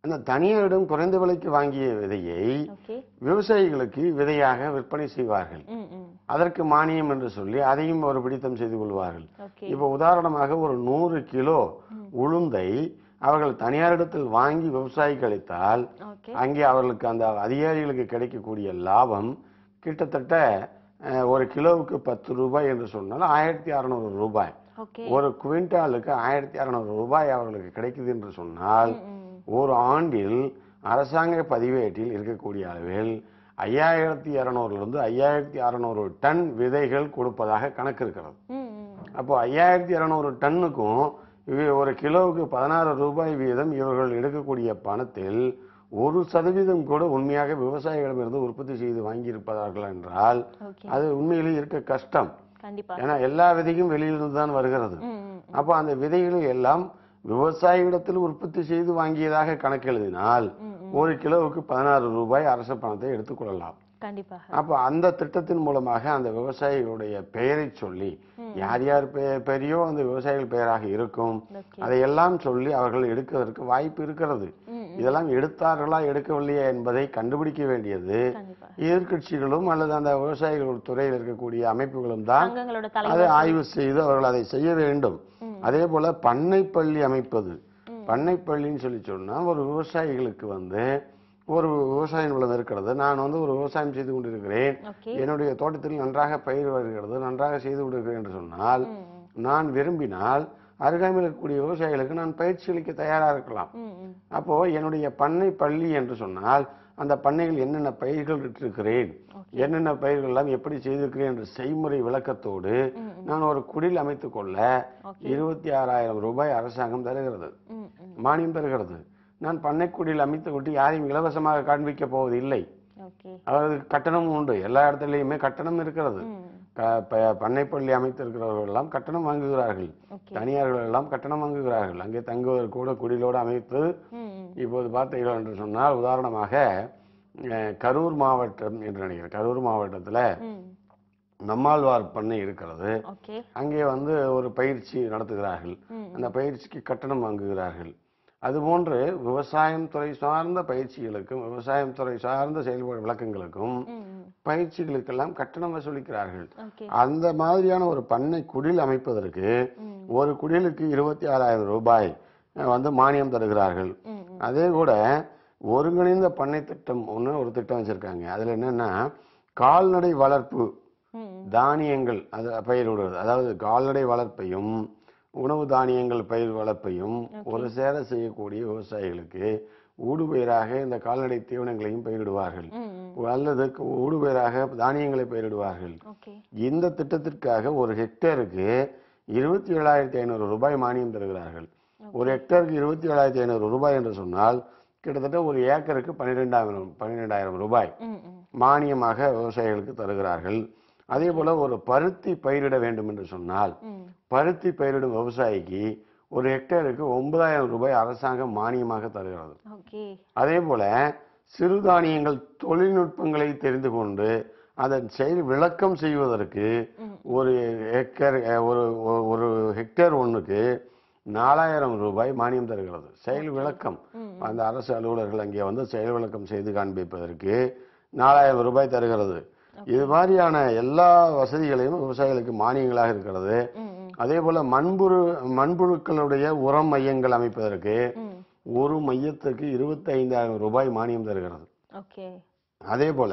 Speaker 2: அந்த தனியாரிடம் குறைந்த விலைக்கு வாங்கிய விதையை
Speaker 1: ஓகே
Speaker 2: விவசாயிகளுக்கு விதையாக விற்பனை செய்வார்கள்
Speaker 1: ம் ம்
Speaker 2: அதற்கு மானியம் என்று சொல்லி அதையும் ஒரு பிடித்தம் செய்து கொள்வார்கள்
Speaker 1: ஓகே
Speaker 2: இப்போ உதாரணமாக ஒரு நூறு கிலோ உளுந்தை அவர்கள் தனியாரிடத்தில் வாங்கி விவசாயிக்கு அளித்தால்
Speaker 1: ஓகே
Speaker 2: அங்கே அவர்களுக்கு அந்த அதிகாரிகளுக்கு கிடைக்கக்கூடிய லாபம் கிட்டத்தட்ட அஹ், ஒரு கிலோவுக்கு பத்து ரூபாய் என்று சொன்னால் ஆயிரத்தி அறநூறு ரூபாய்
Speaker 1: ஓகே
Speaker 2: ஒரு குவிண்டாலுக்கு ஆயிரத்தி அறநூறு ரூபாய் அவர்களுக்கு கிடைக்குது என்று சொன்னால்
Speaker 1: ம் ம்
Speaker 2: ஒரு ஆண்டில் அரசாங்க பதிவேட்டில் இருக்கக்கூடிய அளவில் ஐயாயிரத்தி இரநூறுலேருந்து ஐயாயிரத்தி அறநூறு டன் விதைகள் கொடுப்பதாக கணக்கு இருக்கிறது
Speaker 1: ம் ம்
Speaker 2: அப்போ ஐயாயிரத்தி இரநூறு டன்னுக்கும் இவ ஒரு கிலோவுக்கு பதினாறு ரூபாய் வீதம் இவர்கள் எடுக்கக்கூடிய பணத்தில் ஒரு சதவீதம் கூட உண்மையாக விவசாயிகளிடமிருந்து உற்பத்தி செய்து வாங்கியிருப்பதார்கள் என்றால்
Speaker 1: ஓகே
Speaker 2: அது உண்மையிலேயே இருக்க கஷ்டம்
Speaker 1: கண்டிப்பா
Speaker 2: ஏன்னா எல்லா விதையும் வெளியிலிருந்து தான் வருகிறது
Speaker 1: ம் ம்
Speaker 2: அப்போ அந்த விதைகளை எல்லாம் விவசாயியிடத்தில் உற்பத்தி செய்து வாங்கியதாக கணக்கு எழுதினால்
Speaker 1: ம் ம்
Speaker 2: ஒரு கிலோவுக்கு பதினாறு ரூபாய் அரசு பணத்தை எடுத்துக்கொள்ளலாம்
Speaker 1: கண்டிப்பாக
Speaker 2: அப்போ அந்த திட்டத்தின் மூலமாக அந்த விவசாயிகளுடைய பெயரை சொல்லி யார் யார் பெ- பெயரையோ அந்த விவசாயிகள் பெயராக இருக்கும்
Speaker 1: ஓகே
Speaker 2: அதையெல்லாம் சொல்லி அவர்கள் எடுக்கிறதற்கு வாய்ப்பு இருக்கிறது
Speaker 1: ம் ம்
Speaker 2: இதெல்லாம் எடுத்தார்களா எடுக்கவில்லையா என்பதை கண்டுபிடிக்க வேண்டியது
Speaker 1: கண்டிப்பா
Speaker 2: எதிர்க்கட்சிகளும் அல்லது அந்த விவசாயிகள் துறையில் இருக்கக்கூடிய அமைப்புகளும் தான்
Speaker 1: சங்கங்களோட
Speaker 2: அதை
Speaker 1: தலைவர்
Speaker 2: ஆய்வு செய்து அவர்கள் அதை செய்ய வேண்டும்
Speaker 1: ம்.
Speaker 2: அதே போல பண்ணைப்பள்ளி அமைப்பது
Speaker 1: ம்.
Speaker 2: பண்ணைப்பள்ளின்னு சொல்லி சொன்னா ஒரு விவசாயிகளுக்கு வந்து ஒரு விவசாய நிலம் இருக்கிறது நான் வந்து ஒரு விவசாயம் செய்து கொண்டிருக்கிறேன்
Speaker 1: ஓகே
Speaker 2: என்னுடைய தோட்டத்தில் நன்றாக பயிர் வருகிறது நன்றாக செய்து கொண்டிருக்கிறேன் என்று சொன்னால்
Speaker 1: ம் ம்
Speaker 2: நான் விரும்பினால் அருகாமையில் இருக்கக்கூடிய விவசாயிகளுக்கு நான் பயிற்சி அளிக்க தயாரா இருக்கலாம்
Speaker 1: ம் ம்
Speaker 2: அப்போ என்னுடைய பண்ணை பள்ளி என்று சொன்னால் அந்த பண்ணையில் என்னென்ன பயிர்கள் இட்டிருக்கிறேன்
Speaker 1: ஓகே
Speaker 2: என்னென்ன பயிர்கள் எல்லாம் எப்படி செய்திருக்கிறேன் என்ற செய்முறை விளக்கத்தோடு
Speaker 1: ம் ம்
Speaker 2: நான் ஒரு குடில் அமைத்துக் கொள்ள
Speaker 1: ஓகே
Speaker 2: இருபத்தி ஆறாயிரம் ரூபாய் அரசாங்கம் தருகிறது
Speaker 1: ம் ம்
Speaker 2: மானியம் தருகிறது நான் பண்ணைக்குடியில் அமைத்து கொண்டு யாரையும் இலவசமாக காண்பிக்க போவதில்லை
Speaker 1: ஓகே
Speaker 2: அதாவது கட்டணமும் உண்டு எல்லா இடத்துலையுமே கட்டணம் இருக்கிறது
Speaker 1: ம்
Speaker 2: க- ப- பண்ணைப்பள்ளி அமைத்திருக்கிறவர்கள் எல்லாம் கட்டணம் வாங்குகிறார்கள்
Speaker 1: ஓகே
Speaker 2: தனியார்கள் எல்லாம் கட்டணம் வாங்குகிறார்கள் அங்கே தங்குவதற்கு கூட குடிலோடு அமைத்து
Speaker 1: ம் ம்
Speaker 2: இப்போது பார்த்தீர்கள் என்று சொன்னால் உதாரணமாக அஹ், கரூர் மாவட்டம் என்று நினைக்கிறேன் கரூர் மாவட்டத்தில்
Speaker 1: ம்
Speaker 2: நம்மாழ்வார் பண்ணை இருக்கிறது
Speaker 1: ஓகே
Speaker 2: அங்கே வந்து ஒரு பயிற்சி நடத்துகிறார்கள்
Speaker 1: ம்
Speaker 2: அந்த பயிற்சிக்கு கட்டணம் வாங்குகிறார்கள் அதுபோன்று விவசாயம் துறை சார்ந்த பயிற்சிகளுக்கும் விவசாயம் துறை சார்ந்த செயல்பாடு விளக்கங்களுக்கும்
Speaker 1: ம் ம்
Speaker 2: பயிற்சிகளுக்கெல்லாம் கட்டணம் வசூலிக்கிறார்கள்
Speaker 1: ஓகே
Speaker 2: அந்த மாதிரியான ஒரு பண்ணை குடில் அமைப்பதற்கு
Speaker 1: ம்
Speaker 2: ஒரு குடிலுக்கு இருபத்தி ஆறாயிரம் ரூபாய் அஹ், வந்து மானியம் தருகிறார்கள்
Speaker 1: ம் ம்
Speaker 2: அதே கூட ஒருங்கிணைந்த பண்ணை திட்டம் ஒன்று ஒரு திட்டம் வச்சிருக்காங்க அதுல என்னன்னா கால்நடை வளர்ப்பு
Speaker 1: ம் ம்
Speaker 2: தானியங்கள் அது பயிரிடுவது அதாவது கால்நடை வளர்ப்பையும் உணவு தானியங்கள் பயிர் வளர்ப்பையும் ஒரு சேர செய்யக்கூடிய விவசாயிகளுக்கு ஊடுபயிராக இந்த கால்நடை தீவனங்களையும் பயிரிடுவார்கள்
Speaker 1: ம் ம்
Speaker 2: அல்லது ஊடுபயிராக தானியங்களை பயிரிடுவார்கள்
Speaker 1: ஓகே
Speaker 2: இந்த திட்டத்திற்காக ஒரு ஹெக்டேருக்கு இருபத்தி ஏழாயிரத்தி ஐநூறு ரூபாய் மானியம் தருகிறார்கள் ஒரு ஹெக்டேருக்கு இருபத்தி ஏழாயிரத்தி ஐநூறு ரூபாய் என்று சொன்னால் கிட்டத்தட்ட ஒரு ஏக்கருக்கு பன்னிரெண்டாயிரம் பன்னிரெண்டாயிரம் ரூபாய்
Speaker 1: ம் ம்
Speaker 2: மானியமாக விவசாயிகளுக்கு தருகிறார்கள் அதே போல ஒரு பருத்தி பயிரிட வேண்டும் என்று சொன்னால்
Speaker 1: ம்
Speaker 2: பருத்தி பயிரிடும் விவசாயிக்கு ஒரு ஹெக்டேருக்கு ஒன்பதாயிரம் ரூபாய் அரசாங்கம் மானியமாக தருகிறது
Speaker 1: ஓகே
Speaker 2: அதே போல சிறுதானியங்கள் தொழில்நுட்பங்களை தெரிந்து கொண்டு அதன் செயல் விளக்கம் செய்வதற்கு
Speaker 1: ம்.
Speaker 2: ஒரு ஹெக்டேர் அஹ், ஒரு ஒரு- ஒரு ஹெக்டேர் ஒன்றுக்கு நாலாயிரம் ரூபாய் மானியம் தருகிறது செயல் விளக்கம்
Speaker 1: ம்
Speaker 2: அந்த அரசு அலுவலர்கள் அங்கே வந்து செயல் விளக்கம் செய்து காண்பிப்பதற்கு நாலாயிரம் ரூபாய் தருகிறது இது மாதிரியான எல்லா வசதிகளையும் விவசாயிகளுக்கு மானியங்களாக இருக்கிறது
Speaker 1: ம் ம்
Speaker 2: அதே போல மண்புழு மண்புழுக்களுடைய உரம் மையங்கள் அமைப்பதற்கு
Speaker 1: ம்
Speaker 2: ஒரு மையத்துக்கு இருபத்தி ஐந்தாயிரம் ரூபாய் மானியம் தருகிறது
Speaker 1: ஓகே
Speaker 2: அதே போல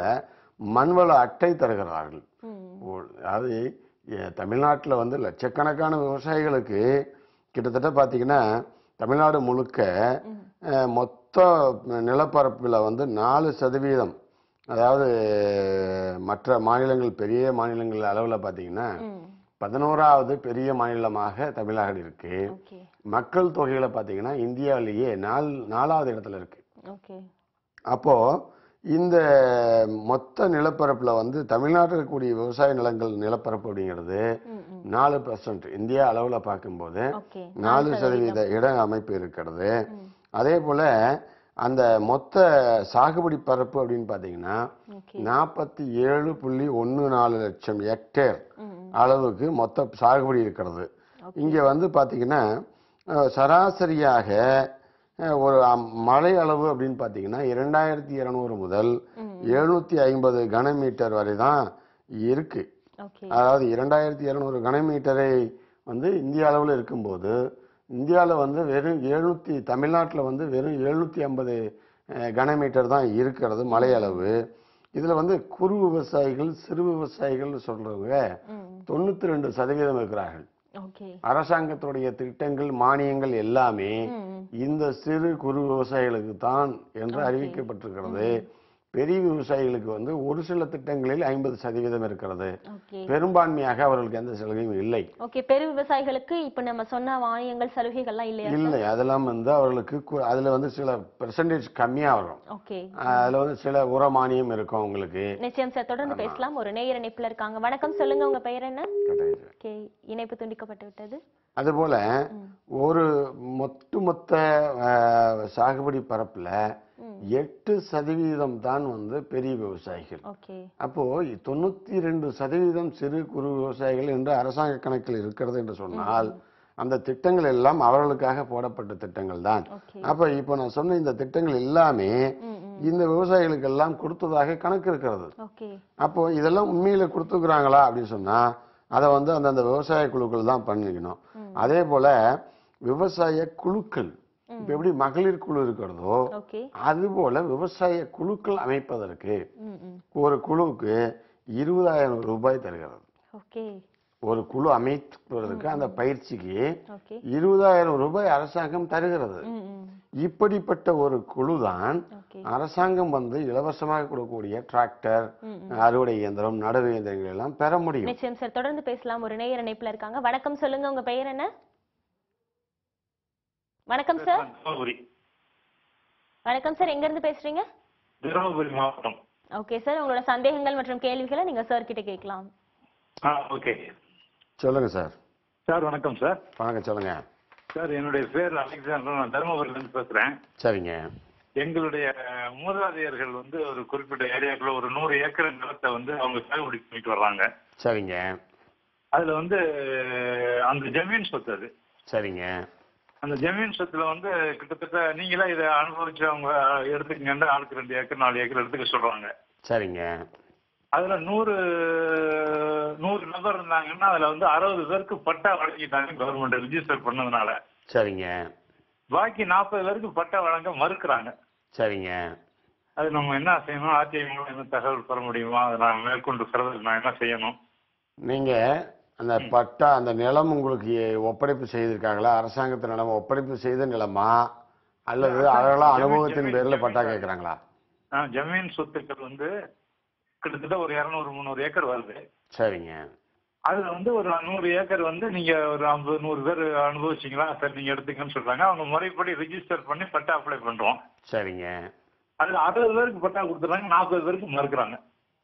Speaker 2: மண்வள அட்டை தருகிறார்கள்
Speaker 1: ம்
Speaker 2: ஓ- அது தமிழ்நாட்டில் வந்து லட்சக்கணக்கான விவசாயிகளுக்கு கிட்டத்தட்ட பார்த்தீங்கன்னா தமிழ்நாடு முழுக்க
Speaker 1: ம்
Speaker 2: அஹ், மொத்த நிலப்பரப்பில் வந்து நாலு சதவீதம் அதாவது மற்ற மாநிலங்கள் பெரிய மாநிலங்கள் அளவில் பார்த்தீங்கன்னா
Speaker 1: ம்
Speaker 2: பதினோராவது பெரிய மாநிலமாக தமிழ்நாடு இருக்கு
Speaker 1: ஓகே
Speaker 2: மக்கள் தொகையில பார்த்தீங்கன்னா இந்தியாவிலேயே நால் நாலாவது இடத்துல இருக்கு
Speaker 1: ஓகே
Speaker 2: அப்போ இந்த மொத்த நிலப்பரப்புல வந்து தமிழ்நாட்டில் இருக்கக்கூடிய விவசாய நிலங்கள் நிலப்பரப்பு அப்படிங்கிறது
Speaker 1: ம் ம்
Speaker 2: நாலு பர்சன்ட் இந்தியா அளவுல பார்க்கும்போது
Speaker 1: ஓகே
Speaker 2: நாலு சதவீத இட அமைப்பு இருக்கிறது
Speaker 1: ம்
Speaker 2: அதே போல அந்த மொத்த சாகுபடி பரப்பு அப்படின்னு பார்த்தீங்கன்னா
Speaker 1: ஓகே
Speaker 2: நாற்பத்தி ஏழு புள்ளி ஒன்று நாலு லட்சம் ஹெக்டேர்
Speaker 1: ம் ம்
Speaker 2: அளவுக்கு மொத்த சாகுபடி இருக்கிறது
Speaker 1: ஓகே
Speaker 2: இங்க வந்து பாத்தீங்கன்னா அஹ், சராசரியாக அஹ், ஒரு அம், மழை அளவு அப்படின்னு பார்த்தீங்கன்னா இரண்டாயிரத்தி இருநூறு முதல்
Speaker 1: ம்
Speaker 2: எழுநூத்தி ஐம்பது கனமீட்டர் வரை தான் இருக்கு
Speaker 1: ஓகே
Speaker 2: அதாவது இரண்டாயிரத்தி இருநூறு கனமீட்டரை வந்து இந்திய அளவில் இருக்கும்போது இந்தியாவில் வந்து வெறும் எழுநூற்றி தமிழ்நாட்டில் வந்து வெறும் எழுநூற்றி ஐம்பது கனமீட்டர் தான் இருக்கிறது மழை அளவு இதில் வந்து குறு விவசாயிகள் சிறு விவசாயிகள் சொல்றவங்க
Speaker 1: ம்
Speaker 2: தொண்ணூற்றி ரெண்டு சதவீதம் இருக்கிறார்கள்
Speaker 1: ஓகே
Speaker 2: அரசாங்கத்துடைய திட்டங்கள் மானியங்கள் எல்லாமே
Speaker 1: ம் ம்.
Speaker 2: இந்த சிறு குறு விவசாயிகளுக்கு தான் என்று அறிவிக்கப்பட்டிருக்கிறது பெரிய விவசாயிகளுக்கு வந்து ஒரு சில திட்டங்களில் ஐம்பது சதவீதம் இருக்கிறது
Speaker 1: ஓகே
Speaker 2: பெரும்பான்மையாக அவர்களுக்கு எந்த சலுகையும் இல்லை
Speaker 1: ஓகே பெரு விவசாயிகளுக்கு இப்ப நம்ம சொன்ன மானியங்கள் சலுகைகள்லாம் இல்லையா
Speaker 2: இல்லை அதெல்லாம் வந்து அவர்களுக்கு கு- அதுல வந்து சில பெர்சன்டேஜ் கம்மியா வரும்
Speaker 1: ஓகே
Speaker 2: அதுல வந்து சில உர மானியம் இருக்கும் உங்களுக்கு
Speaker 1: நிச்சயம் சார் தொடர்ந்து பேசலாம் ஒரு நேயர் இணைப்புல இருக்காங்க வணக்கம் சொல்லுங்க உங்க பெயர் என்ன ஓகே இணைப்பு துண்டிக்கப்பட்டு விட்டது
Speaker 2: அதுபோல
Speaker 1: ம்.
Speaker 2: ஒரு ஒட்டுமொத்த அஹ், சாகுபடி பரப்புல
Speaker 1: ம்
Speaker 2: எட்டு சதவீதம் தான் வந்து பெரிய விவசாயிகள்
Speaker 1: ஓகே
Speaker 2: அப்போ தொண்ணூத்தி ரெண்டு சதவீதம் சிறு குறு விவசாயிகள் என்று அரசாங்க கணக்கில் இருக்கிறது என்று சொன்னால் அந்த திட்டங்கள் எல்லாம் அவர்களுக்காக போடப்பட்ட திட்டங்கள் தான்
Speaker 1: ஓகே
Speaker 2: அப்ப இப்போ நான் சொன்ன இந்த திட்டங்கள் எல்லாமே
Speaker 1: ம் ம்
Speaker 2: இந்த விவசாயிகளுக்கு எல்லாம் கொடுத்ததாக கணக்கு இருக்கிறது
Speaker 1: ஓகே
Speaker 2: அப்போ இதெல்லாம் உண்மையில கொடுத்துக்கிறாங்களா அப்படின்னு சொன்னா அதை வந்து அந்தந்த விவசாய குழுக்கள் தான் பண்ணிக்கணும்
Speaker 1: ம்.
Speaker 2: அதே போல விவசாய குழுக்கள் இப்ப எப்படி மகளிர் குழு இருக்கிறதோ
Speaker 1: ஓகே
Speaker 2: அதுபோல விவசாய குழுக்கள் அமைப்பதற்கு
Speaker 1: ம் ம்
Speaker 2: ஒரு குழுவுக்கு இருபதாயிரம் ரூபாய் தருகிறது
Speaker 1: ஓகே
Speaker 2: ஒரு குழு அமைப்பதற்கு அந்த பயிற்சிக்கு
Speaker 1: ஓகே
Speaker 2: இருபதாயிரம் ரூபாய் அரசாங்கம் தருகிறது
Speaker 1: ம் ம்
Speaker 2: இப்படிப்பட்ட ஒரு குழு தான்
Speaker 1: ஓகே
Speaker 2: அரசாங்கம் வந்து இலவசமாக கொடுக்கக்கூடிய டிராக்டர்
Speaker 1: ம்
Speaker 2: அறுவடை இயந்திரம் நடவு இயந்திரங்கள் எல்லாம் பெற முடியும்
Speaker 1: நிச்சயம் சார் தொடர்ந்து பேசலாம் ஒரு நேயர் இணைப்புல இருக்காங்க வணக்கம் சொல்லுங்க உங்க பெயர் என்ன வணக்கம் சார்
Speaker 3: தருமபுரி
Speaker 1: வணக்கம் சார் எங்க இருந்து பேசுறீங்க
Speaker 3: தருமபுரி மாவட்டம்
Speaker 1: ஓகே சார் உங்களோட சந்தேகங்கள் மற்றும் கேள்விகளை நீங்க சார் கிட்ட கேட்கலாம்
Speaker 3: ஆ ஓகே
Speaker 2: சொல்லுங்க சார்
Speaker 3: சார் வணக்கம் சார்
Speaker 2: வணக்கம் சொல்லுங்க
Speaker 3: சார் என்னுடைய பேர் அலெக்சாண்டர் நான் தருமபுரியிலேருந்து பேசுறேன்
Speaker 2: சரிங்க
Speaker 3: எங்களுடைய மூதாதையர்கள் வந்து ஒரு குறிப்பிட்ட ஏரியாக்குள்ள ஒரு நூறு ஏக்கர் நிலத்தை வந்து அவங்க சாகுபடி பண்ணிட்டு வர்றாங்க
Speaker 2: சரிங்க
Speaker 3: அதுல வந்து அந்த ஜமீன் சொத்து அது
Speaker 2: சரிங்க
Speaker 3: அந்த ஜமீன் சொத்துல வந்து கிட்டத்தட்ட நீங்களா இதை அனுபவிச்சு அவங்க எடுத்துக்கங்கன்னு ஆளுக்கு ரெண்டு ஏக்கர் நாலு ஏக்கர் எடுத்துக்க சொல்றாங்க
Speaker 2: சரிங்க
Speaker 3: அதுல நூறு நூறு நபர் இருந்தாங்கன்னா அதுல வந்து அறுபது பேருக்கு பட்டா வழங்கிட்டாங்க கவர்மெண்ட் ரிஜிஸ்டர் பண்ணதுனால
Speaker 2: சரிங்க
Speaker 3: பாக்கி நாற்பது பேருக்கு பட்டா வழங்க மறுக்கிறாங்க
Speaker 2: சரிங்க
Speaker 3: அது நம்ம என்ன செய்யணும் ஆர்டிஐ மூலம் என்ன தகவல் பெற முடியுமா அதை நான் மேற்கொண்டு பிறகு நான் என்ன செய்யணும்
Speaker 2: நீங்க அந்த பட்டா அந்த நிலம் உங்களுக்கு ஒப்படைப்பு செய்திருக்காங்களா அரசாங்கத்து நிலம் ஒப்படைப்பு செய்த நிலமா அல்லது
Speaker 3: அரசாங்க
Speaker 2: அவர்களா
Speaker 3: ஜமீன்,
Speaker 2: அனுபவத்தின்
Speaker 3: ஜமீன்,
Speaker 2: பேர்ல பட்டா
Speaker 3: ஜமீன்
Speaker 2: கேட்கறாங்களா
Speaker 3: ஆ, ஜமீன் சொத்துக்கள் வந்து கிட்டத்தட்ட ஒரு இரநூறு முந்நூறு ஏக்கர் வருது
Speaker 2: சரிங்க
Speaker 3: அதுல வந்து ஒரு நூறு ஏக்கர் வந்து நீங்க ஒரு ஐம்பது நூறு பேர் அனுபவிச்சீங்களா சரி நீங்க எடுத்துக்கன்னு சொல்றாங்க அவங்க முறைப்படி ரிஜிஸ்டர் பண்ணி பட்டா அப்ளை பண்றோம்
Speaker 2: சரிங்க
Speaker 3: அதுல அறுபது பேருக்கு பட்டா கொடுத்துறாங்க நாற்பது பேருக்கு மறுக்கிறாங்க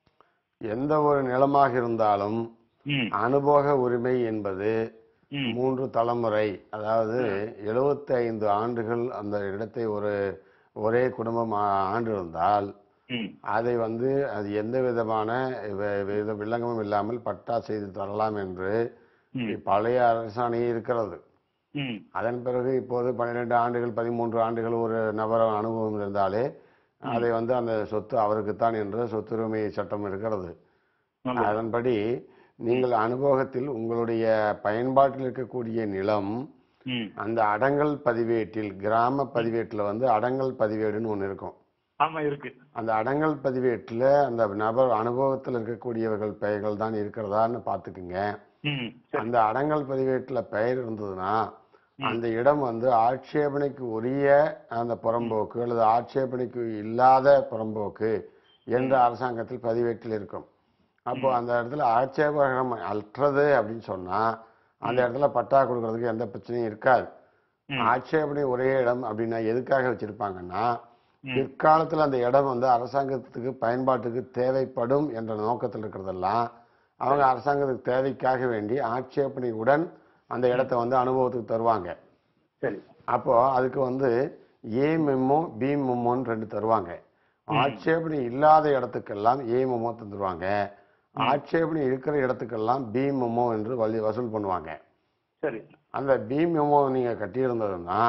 Speaker 2: எந்த ஒரு நிலமாக இருந்தாலும்
Speaker 3: ம்
Speaker 2: அனுபவ உரிமை என்பது
Speaker 3: ம்
Speaker 2: மூன்று தலைமுறை அதாவது 75 ஐந்து ஆண்டுகள் அந்த இடத்தை ஒரு ஒரே குடும்பம் ஆ- ஆண்டு இருந்தால்
Speaker 3: ம்
Speaker 2: அதை வந்து அது எந்த விதமான வி- வித வில்லங்கமும் இல்லாமல் பட்டா செய்து தரலாம் என்று
Speaker 3: ம்
Speaker 2: பழைய அரசாணை இருக்கிறது
Speaker 3: ம்
Speaker 2: அதன் பிறகு இப்போது பன்னிரெண்டு ஆண்டுகள் பதிமூன்று ஆண்டுகள் ஒரு நபர் அனுபவம் இருந்தாலே அதை வந்து அந்த சொத்து அவருக்குத்தான் என்று சொத்துரிமை சட்டம் இருக்கிறது
Speaker 3: நல்லது.
Speaker 2: அதன்படி நீங்கள் அனுபவத்தில் உங்களுடைய பயன்பாட்டில் இருக்கக்கூடிய நிலம்
Speaker 3: ம்
Speaker 2: அந்த அடங்கல் பதிவேட்டில் கிராம பதிவேட்டில் வந்து அடங்கல் பதிவேடுன்னு ஒன்று இருக்கும்
Speaker 3: ஆமா இருக்கு
Speaker 2: அந்த அடங்கல் பதிவேட்டில் அந்த நபர் அனுபவத்தில் இருக்கக்கூடியவர்கள் பெயர்கள் தான் இருக்கிறதான்னு பார்த்துக்குங்க
Speaker 3: ம் சரி
Speaker 2: அந்த அடங்கல் பதிவேட்டில் பெயர் இருந்ததுன்னா அந்த இடம் வந்து ஆட்சேபனைக்கு உரிய அந்த புறம்போக்கு அல்லது ஆட்சேபனைக்கு இல்லாத புறம்போக்கு என்ற அரசாங்கத்தில் பதிவேட்டில் இருக்கும் அப்போ அந்த இடத்துல ஆட்சேபகம் அற்றது அப்படின்னு சொன்னா அந்த இடத்துல பட்டா கொடுக்கறதுக்கு எந்த பிரச்சனையும் இருக்காது
Speaker 3: ம்.
Speaker 2: ஆட்சேபனை ஒரே இடம் அப்படின்னா எதுக்காக வச்சிருப்பாங்கன்னா பிற்காலத்தில் அந்த இடம் வந்து அரசாங்கத்துக்கு பயன்பாட்டுக்கு தேவைப்படும் என்ற நோக்கத்தில் இருக்கிறதெல்லாம் அவங்க அரசாங்கத்துக்கு தேவைக்காக வேண்டி ஆட்சேபனையுடன் அந்த இடத்த வந்து அனுபவத்துக்கு தருவாங்க
Speaker 3: சரி
Speaker 2: அப்போ அதுக்கு வந்து ஏ மெம்மோ பி மெம்மோன்னு ரெண்டு தருவாங்க ஆட்சேபனை இல்லாத இடத்துக்கெல்லாம் ஏ மெம்மோ தந்துருவாங்க ஆட்சேபனை இருக்கிற இடத்துக்கெல்லாம் பி மெம்மோ என்று வலி வசூல் பண்ணுவாங்க
Speaker 3: சரி
Speaker 2: அந்த பி மெமோ நீங்க கட்டியிருந்ததுன்னா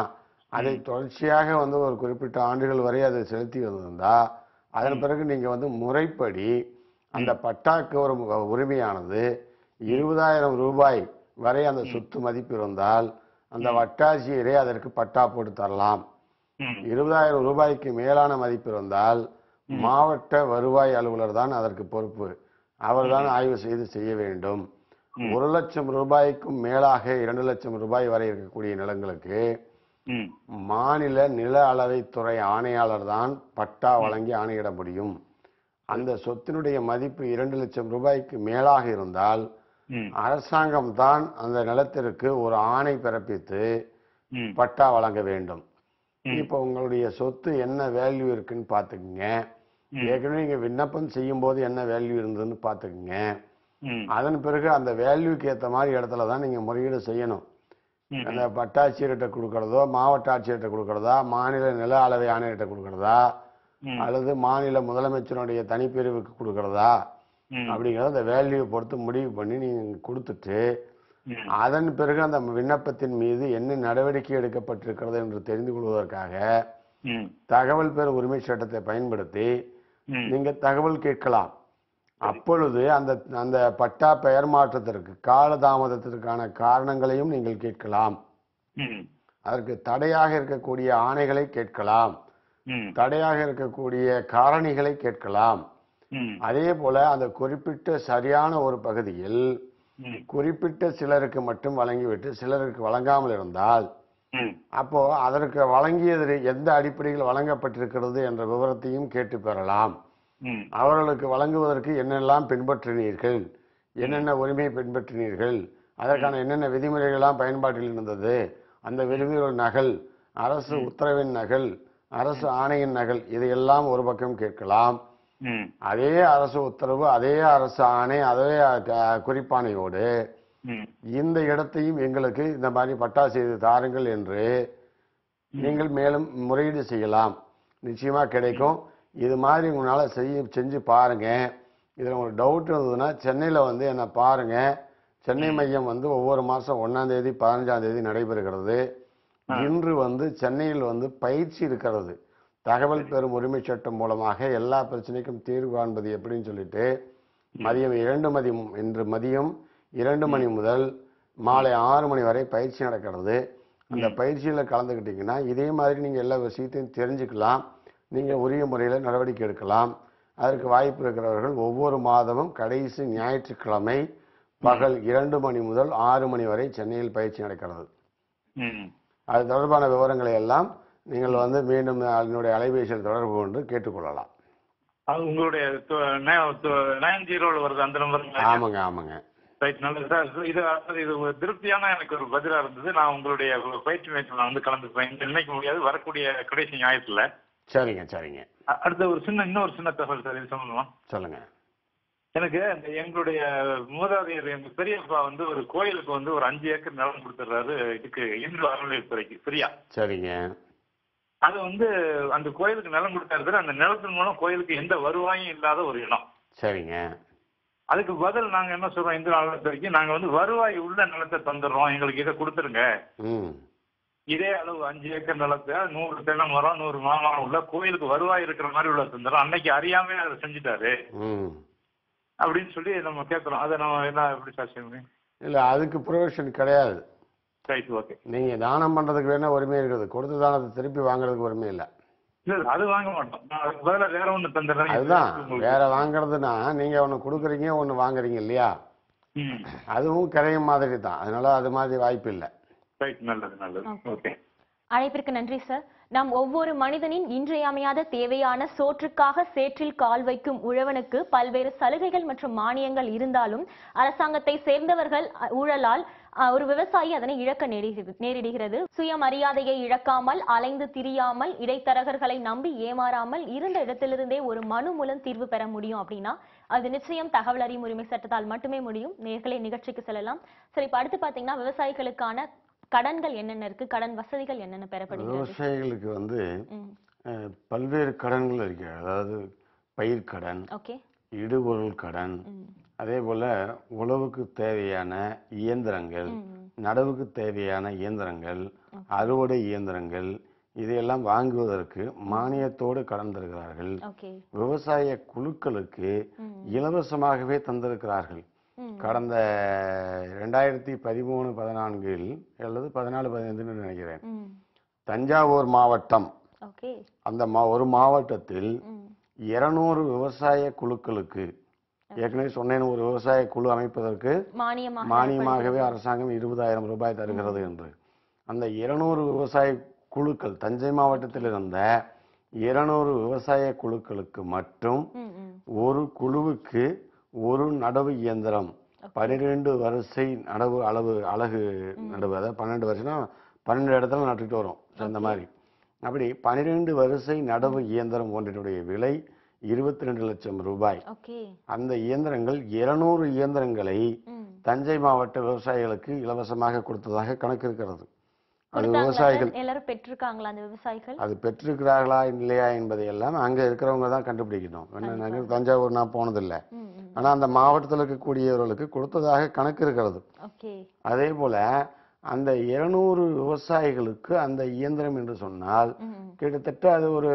Speaker 2: அதை தொடர்ச்சியாக வந்து ஒரு குறிப்பிட்ட ஆண்டுகள் வரை அதை செலுத்தி வந்திருந்தா அதன் பிறகு நீங்க வந்து முறைப்படி அந்த பட்டாக்கு ஒரு உரிமையானது இருபதாயிரம் ரூபாய் வரை அந்த சொத்து மதிப்பு இருந்தால் அந்த வட்டாட்சியரே அதற்கு பட்டா போட்டு தரலாம்
Speaker 3: ம்
Speaker 2: இருபதாயிரம் ரூபாய்க்கு மேலான மதிப்பு இருந்தால் மாவட்ட வருவாய் அலுவலர் தான் அதற்கு பொறுப்பு அவர்தான் ஆய்வு செய்து செய்ய வேண்டும் ஒரு லட்சம் ரூபாய்க்கும் மேலாக இரண்டு லட்சம் ரூபாய் வரை இருக்கக்கூடிய நிலங்களுக்கு
Speaker 3: ம்
Speaker 2: மாநில நில அளவைத்துறை ஆணையாளர் தான் பட்டா வழங்கி ஆணையிட முடியும் அந்த சொத்தினுடைய மதிப்பு இரண்டு லட்சம் ரூபாய்க்கு மேலாக இருந்தால்
Speaker 3: ம்
Speaker 2: அரசாங்கம் தான் அந்த நிலத்திற்கு ஒரு ஆணை பிறப்பித்து
Speaker 3: ம்
Speaker 2: பட்டா வழங்க வேண்டும்
Speaker 3: ம்.
Speaker 2: இப்போ உங்களுடைய சொத்து என்ன வேல்யூ இருக்குன்னு பார்த்துக்குங்க
Speaker 3: ம்.
Speaker 2: ஏற்கனவே நீங்க விண்ணப்பம் செய்யும் போது என்ன வேல்யூ இருந்ததுன்னு பார்த்துக்குங்க
Speaker 3: ம்
Speaker 2: அதன் பிறகு அந்த வேல்யூக்கு ஏற்ற மாதிரி இடத்துல தான் நீங்க முறையீடு செய்யணும்
Speaker 3: ம்.
Speaker 2: அந்த வட்டாட்சியர்கிட்ட கொடுக்கறதோ மாவட்ட ஆட்சியர்கிட்ட கொடுக்கறதா மாநில நில அளவை ஆணையர்கிட்ட கொடுக்கறதா
Speaker 3: ம்.
Speaker 2: அல்லது மாநில முதலமைச்சருடைய தனிப்பிரிவுக்கு கொடுக்கறதா
Speaker 3: ம்.
Speaker 2: அப்படிங்கிறத அந்த வேல்யூ பொறுத்து முடிவு பண்ணி நீங்க கொடுத்துட்டு
Speaker 3: ம்.
Speaker 2: அதன் பிறகு அந்த விண்ணப்பத்தின் மீது என்ன நடவடிக்கை எடுக்கப்பட்டிருக்கிறது என்று தெரிந்து கொள்வதற்காக
Speaker 3: ம்.
Speaker 2: தகவல் பெறும் உரிமை சட்டத்தை பயன்படுத்தி
Speaker 3: ம்.
Speaker 2: நீங்க தகவல் கேட்கலாம் அப்பொழுது அந்த அந்த பட்டா பெயர் மாற்றத்திற்கு காலதாமதத்திற்கான காரணங்களையும் நீங்கள் கேட்கலாம்
Speaker 3: ம்.
Speaker 2: அதற்கு தடையாக இருக்கக்கூடிய ஆணைகளை கேட்கலாம்
Speaker 3: ம்.
Speaker 2: தடையாக இருக்கக்கூடிய காரணிகளை கேட்கலாம்
Speaker 3: ம்.
Speaker 2: அதே போல அந்த குறிப்பிட்ட சரியான ஒரு பகுதியில்
Speaker 3: ம்.
Speaker 2: குறிப்பிட்ட சிலருக்கு மட்டும் வழங்கிவிட்டு சிலருக்கு வழங்காமல் இருந்தால்
Speaker 3: ம்.
Speaker 2: அப்போ அதற்கு வழங்கியது எந்த அடிப்படையில் வழங்கப்பட்டிருக்கிறது என்ற விவரத்தையும் கேட்டு பெறலாம்
Speaker 3: ம்.
Speaker 2: அவர்களுக்கு வழங்குவதற்கு என்னெல்லாம் பின்பற்றினீர்கள் என்னென்ன உரிமை பின்பற்றினீர்கள் அதற்கான என்னென்ன விதிமுறைகள்லாம் பயன்பாட்டில் இருந்தது அந்த விதிமுறை நகல் அரசு உத்தரவின் நகல் அரசு ஆணையின் நகல் இதையெல்லாம் ஒரு பக்கம் கேட்கலாம்
Speaker 3: ம்.
Speaker 2: அதே அரசு உத்தரவு அதே அரசு ஆணை அதே அஹ், குறிப்பாணையோடு
Speaker 3: ம்.
Speaker 2: இந்த இடத்தையும் எங்களுக்கு இந்த மாதிரி பட்டா செய்து தாருங்கள் என்று நீங்கள் மேலும் முறையீடு செய்யலாம் நிச்சயமா கிடைக்கும் இது மாதிரி உங்களால செய்ய செஞ்சு பாருங்க இதுல உங்களுக்கு டவுட் இருந்ததுன்னா சென்னையில வந்து என்ன பாருங்க சென்னை மையம் வந்து ஒவ்வொரு மாசம் ஒன்னாம் தேதி பதினஞ்சாம் தேதி நடைபெறுகிறது இன்று வந்து சென்னையில் வந்து பயிற்சி இருக்கிறது தகவல் பெறும் உரிமை சட்டம் மூலமாக எல்லா பிரச்சனைக்கும் தீர்வு காண்பது எப்படின்னு சொல்லிட்டு மதியம் இரண்டு மதி இன்று மதியம் இரண்டு மணி முதல் மாலை ஆறு மணி வரை பயிற்சி நடக்கிறது அந்த பயிற்சியில கலந்துக்கிட்டீங்கன்னா இதே மாதிரி நீங்க எல்லா விஷயத்தையும் தெரிஞ்சுக்கலாம் நீங்க உரிய முறையில் நடவடிக்கை எடுக்கலாம் அதற்கு வாய்ப்பு இருக்கிறவர்கள் ஒவ்வொரு மாதமும் கடைசி ஞாயிற்றுக்கிழமை பகல் இரண்டு மணி முதல் ஆறு மணி வரை சென்னையில் பயிற்சி நடக்கிறது
Speaker 3: ம்.
Speaker 2: அது தொடர்பான விவரங்களை எல்லாம் நீங்கள் வந்து மீண்டும் என்னுடைய அலைபேசியில் தொடர்பு கொண்டு கேட்டுக்கொள்ளலாம்
Speaker 3: அது உங்களுடைய நைன் ஜீரோல வருது அந்த நம்பர்
Speaker 2: ஆமாங்க ஆமாங்க
Speaker 3: ரைட் நல்லது சார் இது அதாவது இது ஒரு திருப்தியான எனக்கு ஒரு பதிலா இருந்தது நான் உங்களுடைய பயிற்சி மையத்தில் நான் வந்து கலந்துப்பேன் இந்த இன்னைக்கு முடியாது வரக்கூடிய கடைசி ஞாயிற்றுல
Speaker 2: சரிங்க சரிங்க
Speaker 3: அ- அடுத்த ஒரு சின்ன இன்னொரு சின்ன தகவல் சார் இது சொல்லணுமா
Speaker 2: சொல்லுங்க
Speaker 3: எனக்கு அந்த எங்களுடைய மூதாதையர் எங்க பெரியப்பா வந்து ஒரு கோயிலுக்கு வந்து ஒரு அஞ்சு ஏக்கர் நிலம் கொடுத்துட்றாரு இதுக்கு இந்து அறநிலையத்துறைக்கு ஃப்ரீயா
Speaker 2: சரிங்க
Speaker 3: அது வந்து அந்த கோயிலுக்கு நிலம் கொடுத்தாரு அந்த நிலத்தின் மூலம் கோயிலுக்கு எந்த வருவாயும் இல்லாத ஒரு இடம்
Speaker 2: சரிங்க
Speaker 3: அதுக்கு பதில் நாங்க என்ன சொல்றோம் இந்து அறநிலையத்துறைக்கு நாங்க வந்து வருவாய் உள்ள நிலத்தை தந்துடுறோம் எங்களுக்கு இதை கொடுத்துருங்க
Speaker 2: ம்
Speaker 3: இதே அளவு அஞ்சு ஏக்கர் நிலத்தை நூறு தென்னை மரம் நூறு மாமரம் உள்ள கோயிலுக்கு வருவாய் இருக்கிற மாதிரி உள்ள தந்துடும் அன்னைக்கு அறியாமே அதை செஞ்சுட்டாரு
Speaker 2: ம்
Speaker 3: அப்படின்னு சொல்லி நம்ம கேட்கறோம் அதை நம்ம என்ன எப்படி சார் செய்ய முடியும்
Speaker 2: இல்லை அதுக்கு ப்ரொவிஷன் கிடையாது
Speaker 3: ரைட் ஓகே
Speaker 2: நீங்க தானம் பண்றதுக்கு வேணா உரிமை இருக்குது கொடுத்த தானத்தை திருப்பி வாங்குறதுக்கு உரிமை இல்லை
Speaker 3: இல்ல அது வாங்க மாட்டோம் நான் அதுக்கு பதிலாக வேற ஒண்ணு தந்துடுறேன்
Speaker 2: அதுதான்
Speaker 3: உங்களுக்கு.
Speaker 2: வேற வாங்குறதுன்னா நீங்க ஒன்று கொடுக்குறீங்க ஒன்று வாங்குறீங்க இல்லையா
Speaker 3: ம்
Speaker 2: அதுவும் கரையும் மாதிரி தான் அதனால அது மாதிரி வாய்ப்பு இல்லை
Speaker 3: ரைட் நல்லது நல்லது
Speaker 1: Okay.
Speaker 3: ஓகே
Speaker 1: அழைப்பிற்கு நன்றி சார் நாம் ஒவ்வொரு மனிதனின் இன்றியமையாத தேவையான சோற்றுக்காக சேற்றில் கால் வைக்கும் உழவனுக்கு பல்வேறு சலுகைகள் மற்றும் மானியங்கள் இருந்தாலும் அரசாங்கத்தை சேர்ந்தவர்கள் அ, ஊழலால் அ, ஒரு விவசாயி அதனை இழக்க நேரிடுகிறது- நேரிடுகிறது சுயமரியாதையை இழக்காமல் அலைந்து திரியாமல் இடைத்தரகர்களை நம்பி ஏமாறாமல் இருந்த இடத்திலிருந்தே ஒரு மனு மூலம் தீர்வு பெற முடியும் அப்படின்னா அது நிச்சயம் தகவல் அறியும் உரிமை சட்டத்தால் மட்டுமே முடியும் நேர்களை நிகழ்ச்சிக்கு செல்லலாம் சரி இப்ப அடுத்து பாத்தீங்கன்னா விவசாயிகளுக்கான கடன்கள் என்னென்ன இருக்கு கடன் வசதிகள் என்னென்ன பெறப்படுகிறது
Speaker 2: விவசாயிகளுக்கு வந்து
Speaker 1: ம்
Speaker 2: அஹ், பல்வேறு கடன்கள் இருக்கு அதாவது பயிர் கடன்
Speaker 1: ஓகே
Speaker 2: இடுபொருள் கடன்
Speaker 1: ம்
Speaker 2: அதே போல உழவுக்கு தேவையான இயந்திரங்கள்
Speaker 1: ம்
Speaker 2: நடவுக்கு தேவையான இயந்திரங்கள் அறுவடை இயந்திரங்கள் இதையெல்லாம் வாங்குவதற்கு மானியத்தோடு கடன் தருகிறார்கள்
Speaker 1: ஓகே
Speaker 2: விவசாய குழுக்களுக்கு இலவசமாகவே தந்திருக்கிறார்கள்
Speaker 1: ம்.
Speaker 2: கடந்த ரெண்டாயிரத்தி பதிமூணு பதினான்கில் அல்லது பதினாலு பதினைந்துன்னு நினைக்கிறேன்
Speaker 1: ம்
Speaker 2: தஞ்சாவூர் மாவட்டம்
Speaker 1: ஓகே
Speaker 2: அந்த மா ஒரு மாவட்டத்தில்
Speaker 1: ம்
Speaker 2: இருநூறு விவசாய குழுக்களுக்கு ஏற்கனவே சொன்னேன் ஒரு விவசாய குழு அமைப்பதற்கு
Speaker 1: மானியமாக
Speaker 2: மானியமாகவே அரசாங்கம் இருபதாயிரம் ரூபாய் தருகிறது என்று அந்த இருநூறு விவசாய குழுக்கள் தஞ்சை மாவட்டத்தில் இருந்த இருநூறு விவசாய குழுக்களுக்கு மட்டும்
Speaker 1: ம் ம்
Speaker 2: ஒரு குழுவுக்கு ஒரு நடவு இயந்திரம் பன்னிரெண்டு வரிசை நடவு அளவு அழகு நடவு அதாவது பன்னெண்டு வருஷம்னா பன்னெண்டு இடத்துல நட்டுட்டு வரும் So, அந்த மாதிரி அப்படி பன்னிரெண்டு வரிசை நடவு இயந்திரம் ஒன்றினுடைய விலை இருபத்தி ரெண்டு லட்சம் ரூபாய்
Speaker 1: ஓகே
Speaker 2: அந்த இயந்திரங்கள் இருநூறு இயந்திரங்களை
Speaker 1: ம்
Speaker 2: தஞ்சை மாவட்ட விவசாயிகளுக்கு இலவசமாக கொடுத்ததாக கணக்கு இருக்கிறது அது
Speaker 1: கொடுத்தாங்களா
Speaker 2: விவசாயிகள்
Speaker 1: சார்? எல்லாரும் பெற்றிருக்காங்களா அந்த விவசாயிகள்
Speaker 2: அது பெற்றிருக்கிறார்களா இல்லையா என்பதை எல்லாம் அங்க இருக்கிறவங்க தான் கண்டுபிடிக்கணும் என்ன நாங்கள் தஞ்சாவூர் நான் போனதில்லை
Speaker 1: ம் ம்
Speaker 2: ஆனா அந்த மாவட்டத்தில் இருக்கக்கூடியவர்களுக்கு கொடுத்ததாக கணக்கு இருக்கிறது
Speaker 1: ஓகே
Speaker 2: அதே போல அந்த இருநூறு விவசாயிகளுக்கு அந்த இயந்திரம் என்று சொன்னால்
Speaker 1: ம் ம்
Speaker 2: கிட்டத்தட்ட அது ஒரு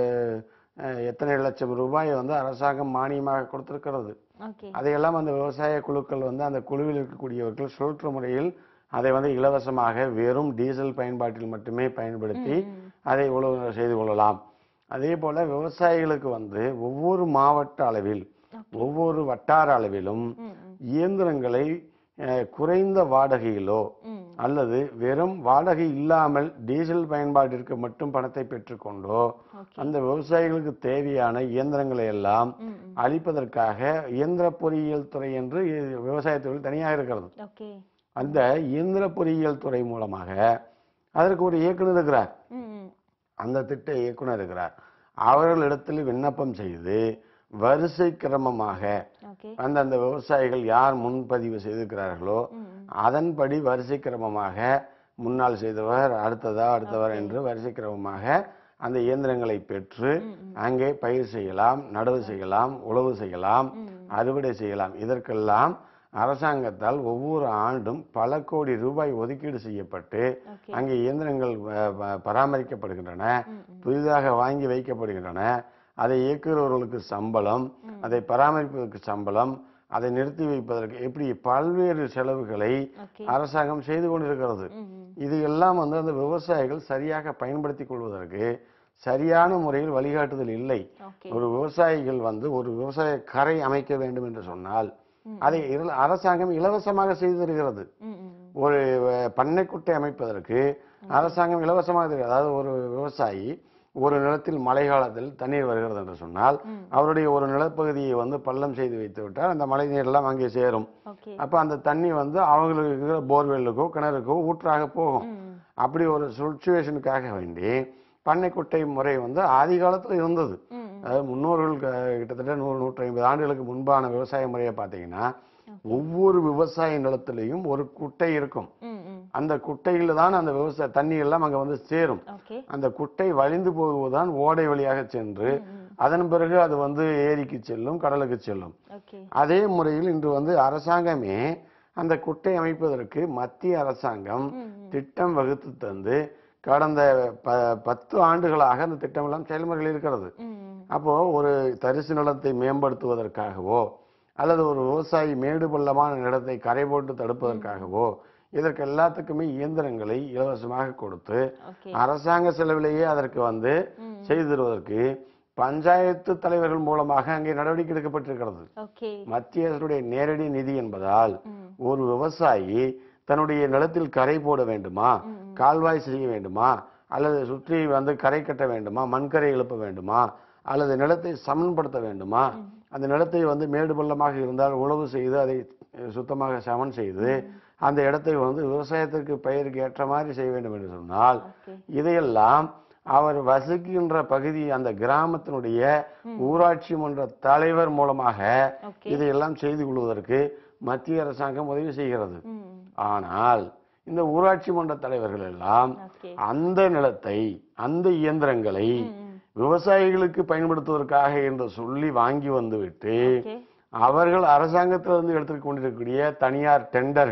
Speaker 2: அஹ், எத்தனை லட்சம் ரூபாய் வந்து அரசாங்கம் மானியமாக கொடுத்திருக்கிறது
Speaker 1: ஓகே
Speaker 2: அதையெல்லாம் அந்த விவசாய குழுக்கள் வந்து அந்த குழுவில் இருக்கக்கூடியவர்கள் சுழற்று முறையில் அதை வந்து இலவசமாக வெறும் டீசல் பயன்பாட்டில் மட்டுமே பயன்படுத்தி அதை உழவு செய்து கொள்ளலாம் அதே போல விவசாயிகளுக்கு வந்து ஒவ்வொரு மாவட்ட அளவில் ஒவ்வொரு வட்டார அளவிலும்
Speaker 1: ம் ம்
Speaker 2: இயந்திரங்களை அஹ், குறைந்த வாடகையிலோ
Speaker 1: ம்
Speaker 2: அல்லது வெறும் வாடகை இல்லாமல் டீசல் பயன்பாட்டிற்கு மட்டும் பணத்தை பெற்றுக்கொண்டோ
Speaker 1: ஓகே
Speaker 2: அந்த விவசாயிகளுக்கு தேவையான இயந்திரங்களை எல்லாம்
Speaker 1: ம் ம்
Speaker 2: அளிப்பதற்காக இயந்திர பொறியியல் துறை என்று விவசாயத் தொழில் தனியாக இருக்கிறது
Speaker 1: ஓகே
Speaker 2: அந்த இயந்திர பொறியியல் துறை மூலமாக அதற்கு ஒரு இயக்குனர் இருக்கிறார்
Speaker 1: ம் ம்
Speaker 2: அந்த திட்ட இயக்குனர் இருக்கிறார் அவர்களிடத்தில் விண்ணப்பம் செய்து வரிசை கிரமமாக
Speaker 1: ஓகே
Speaker 2: அந்தந்த விவசாயிகள் யார் முன்பதிவு செய்திருக்கிறார்களோ
Speaker 1: ம் ம்
Speaker 2: அதன்படி வரிசை கிரமமாக முன்னால் செய்தவர் அடுத்ததா அடுத்தவர் என்று வரிசை கிரமமாக அந்த இயந்திரங்களை பெற்று அங்கே பயிர் செய்யலாம் நடவு செய்யலாம் உழவு செய்யலாம் அறுவடை செய்யலாம் இதற்கெல்லாம் அரசாங்கத்தால் ஒவ்வொரு ஆண்டும் பல கோடி ரூபாய் ஒதுக்கீடு செய்யப்பட்டு
Speaker 1: ஓகே
Speaker 2: அங்கே இயந்திரங்கள் அஹ், ப- பராமரிக்கப்படுகின்றன புதிதாக வாங்கி வைக்கப்படுகின்றன அதை இயக்குகிறவர்களுக்கு சம்பளம் அதை பராமரிப்பதற்கு சம்பளம் அதை நிறுத்தி வைப்பதற்கு இப்படி பல்வேறு செலவுகளை
Speaker 1: ஓகே
Speaker 2: அரசாங்கம் செய்து கொண்டிருக்கிறது
Speaker 1: ம் ம்
Speaker 2: இது எல்லாம் வந்து அந்த விவசாயிகள் சரியாக பயன்படுத்திக் கொள்வதற்கு சரியான முறையில் வழிகாட்டுதல் இல்லை
Speaker 1: ஓகே
Speaker 2: ஒரு விவசாயிகள் வந்து ஒரு விவசாய கரை அமைக்க வேண்டும் என்று சொன்னால் அதை இர- அரசாங்கம் இலவசமாக செய்து தருகிறது
Speaker 1: ம் ம்
Speaker 2: ஒரு அஹ், பண்ணைக்குட்டை அமைப்பதற்கு அரசாங்கம் இலவசமாக தருகிறது அதாவது ஒரு விவசாயி ஒரு நிலத்தில் மழை காலத்தில் தண்ணீர் வருகிறது என்று சொன்னால் அவருடைய ஒரு நிலப்பகுதியை வந்து பள்ளம் செய்து வைத்து விட்டால் அந்த மழை நீர் எல்லாம் அங்கே சேரும்
Speaker 1: ஓகே
Speaker 2: அப்ப அந்த தண்ணி வந்து அவங்களுக்கு இருக்கிற போர்வெல்லுக்கோ கிணறுக்கோ ஊற்றாக போகும்
Speaker 1: ம் ம்
Speaker 2: அப்படி ஒரு சுச்சுவேஷனுக்காக வேண்டி பண்ணைக்குட்டை முறை வந்து ஆதி காலத்துல இருந்தது
Speaker 1: ம் ம்
Speaker 2: அதாவது முன்னோர்கள் க- கிட்டத்தட்ட நூறு நூற்றி ஐம்பது ஆண்டுகளுக்கு முன்பான விவசாய முறையை பார்த்தீங்கன்னா ஒவ்வொரு விவசாய நிலத்திலையும் ஒரு குட்டை இருக்கும்
Speaker 1: ம் ம்
Speaker 2: அந்த குட்டையில தான் அந்த விவசாய தண்ணி எல்லாம் அங்க வந்து சேரும்
Speaker 1: ஓகே
Speaker 2: அந்த குட்டை வழிந்து போகுவதுதான் ஓடை வழியாக சென்று அதன் பிறகு அது வந்து ஏரிக்கு செல்லும் கடலுக்கு செல்லும்
Speaker 1: ஓகே
Speaker 2: அதே முறையில் இன்று வந்து அரசாங்கமே அந்த குட்டை அமைப்பதற்கு மத்திய அரசாங்கம் திட்டம் வகுத்து தந்து கடந்த ப பத்து ஆண்டுகளாக அந்த திட்டம் எல்லாம் செயல்முறையில் இருக்கிறது
Speaker 1: ம் ம்
Speaker 2: அப்போ ஒரு தரிசு நிலத்தை மேம்படுத்துவதற்காகவோ அல்லது ஒரு விவசாயி மேடு பள்ளமான நிலத்தை கரை போட்டு தடுப்பதற்காகவோ இதற்கு எல்லாத்துக்குமே இயந்திரங்களை இலவசமாக கொடுத்து
Speaker 1: ஓகே
Speaker 2: அரசாங்க செலவிலேயே அதற்கு வந்து செய்து தருவதற்கு பஞ்சாயத்து தலைவர்கள் மூலமாக அங்கே நடவடிக்கை எடுக்கப்பட்டிருக்கிறது
Speaker 1: ஓகே
Speaker 2: மத்திய அரசுடைய நேரடி நிதி என்பதால்
Speaker 1: ம்
Speaker 2: ஒரு விவசாயி தன்னுடைய நிலத்தில் கரை போட வேண்டுமா கால்வாய் செய்ய வேண்டுமா அல்லது சுற்றி வந்து கரை கட்ட வேண்டுமா மண்கரை எழுப்ப வேண்டுமா அல்லது நிலத்தை சமன்படுத்த வேண்டுமா அந்த நிலத்தை வந்து மேடு பள்ளமாக இருந்தால் உழவு செய்து அதை அஹ், சுத்தமாக சமன் செய்து அந்த இடத்தை வந்து விவசாயத்திற்கு பயிருக்கு ஏற்ற மாதிரி செய்ய வேண்டும் என்று சொன்னால்
Speaker 1: ஓகே
Speaker 2: இதையெல்லாம் அவர் வசிக்கின்ற பகுதி அந்த கிராமத்தினுடைய ஊராட்சி மன்ற தலைவர் மூலமாக
Speaker 1: ஓகே
Speaker 2: இதையெல்லாம் செய்து கொள்வதற்கு மத்திய அரசாங்கம் உதவி செய்கிறது
Speaker 1: ம் ம்
Speaker 2: ஆனால் இந்த ஊராட்சி மன்ற தலைவர்கள் எல்லாம்
Speaker 1: ஓகே
Speaker 2: அந்த நிலத்தை அந்த இயந்திரங்களை
Speaker 1: ம் ம்
Speaker 2: விவசாயிகளுக்கு பயன்படுத்துவதற்காக என்று சொல்லி வாங்கி வந்துவிட்டு
Speaker 1: ஓகே
Speaker 2: அவர்கள் அரசாங்கத்திலிருந்து எடுத்துக் கொண்டிருக்கக்கூடிய தனியார் டெண்டர்கள்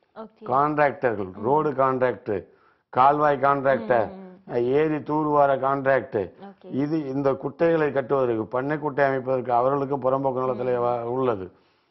Speaker 1: ஓகே
Speaker 2: கான்ட்ராக்டர்கள் ரோடு கான்ட்ராக்ட் கால்வாய் கான்ட்ராக்டர் ஏரி தூர்வார கான்ட்ராக்ட்
Speaker 1: ஓகே
Speaker 2: இது இந்த குட்டைகளை கட்டுவதற்கு பண்ணை குட்டை அமைப்பதற்கு அவர்களுக்கும் புறம்போக்கு நிலத்தில் வ- உள்ளது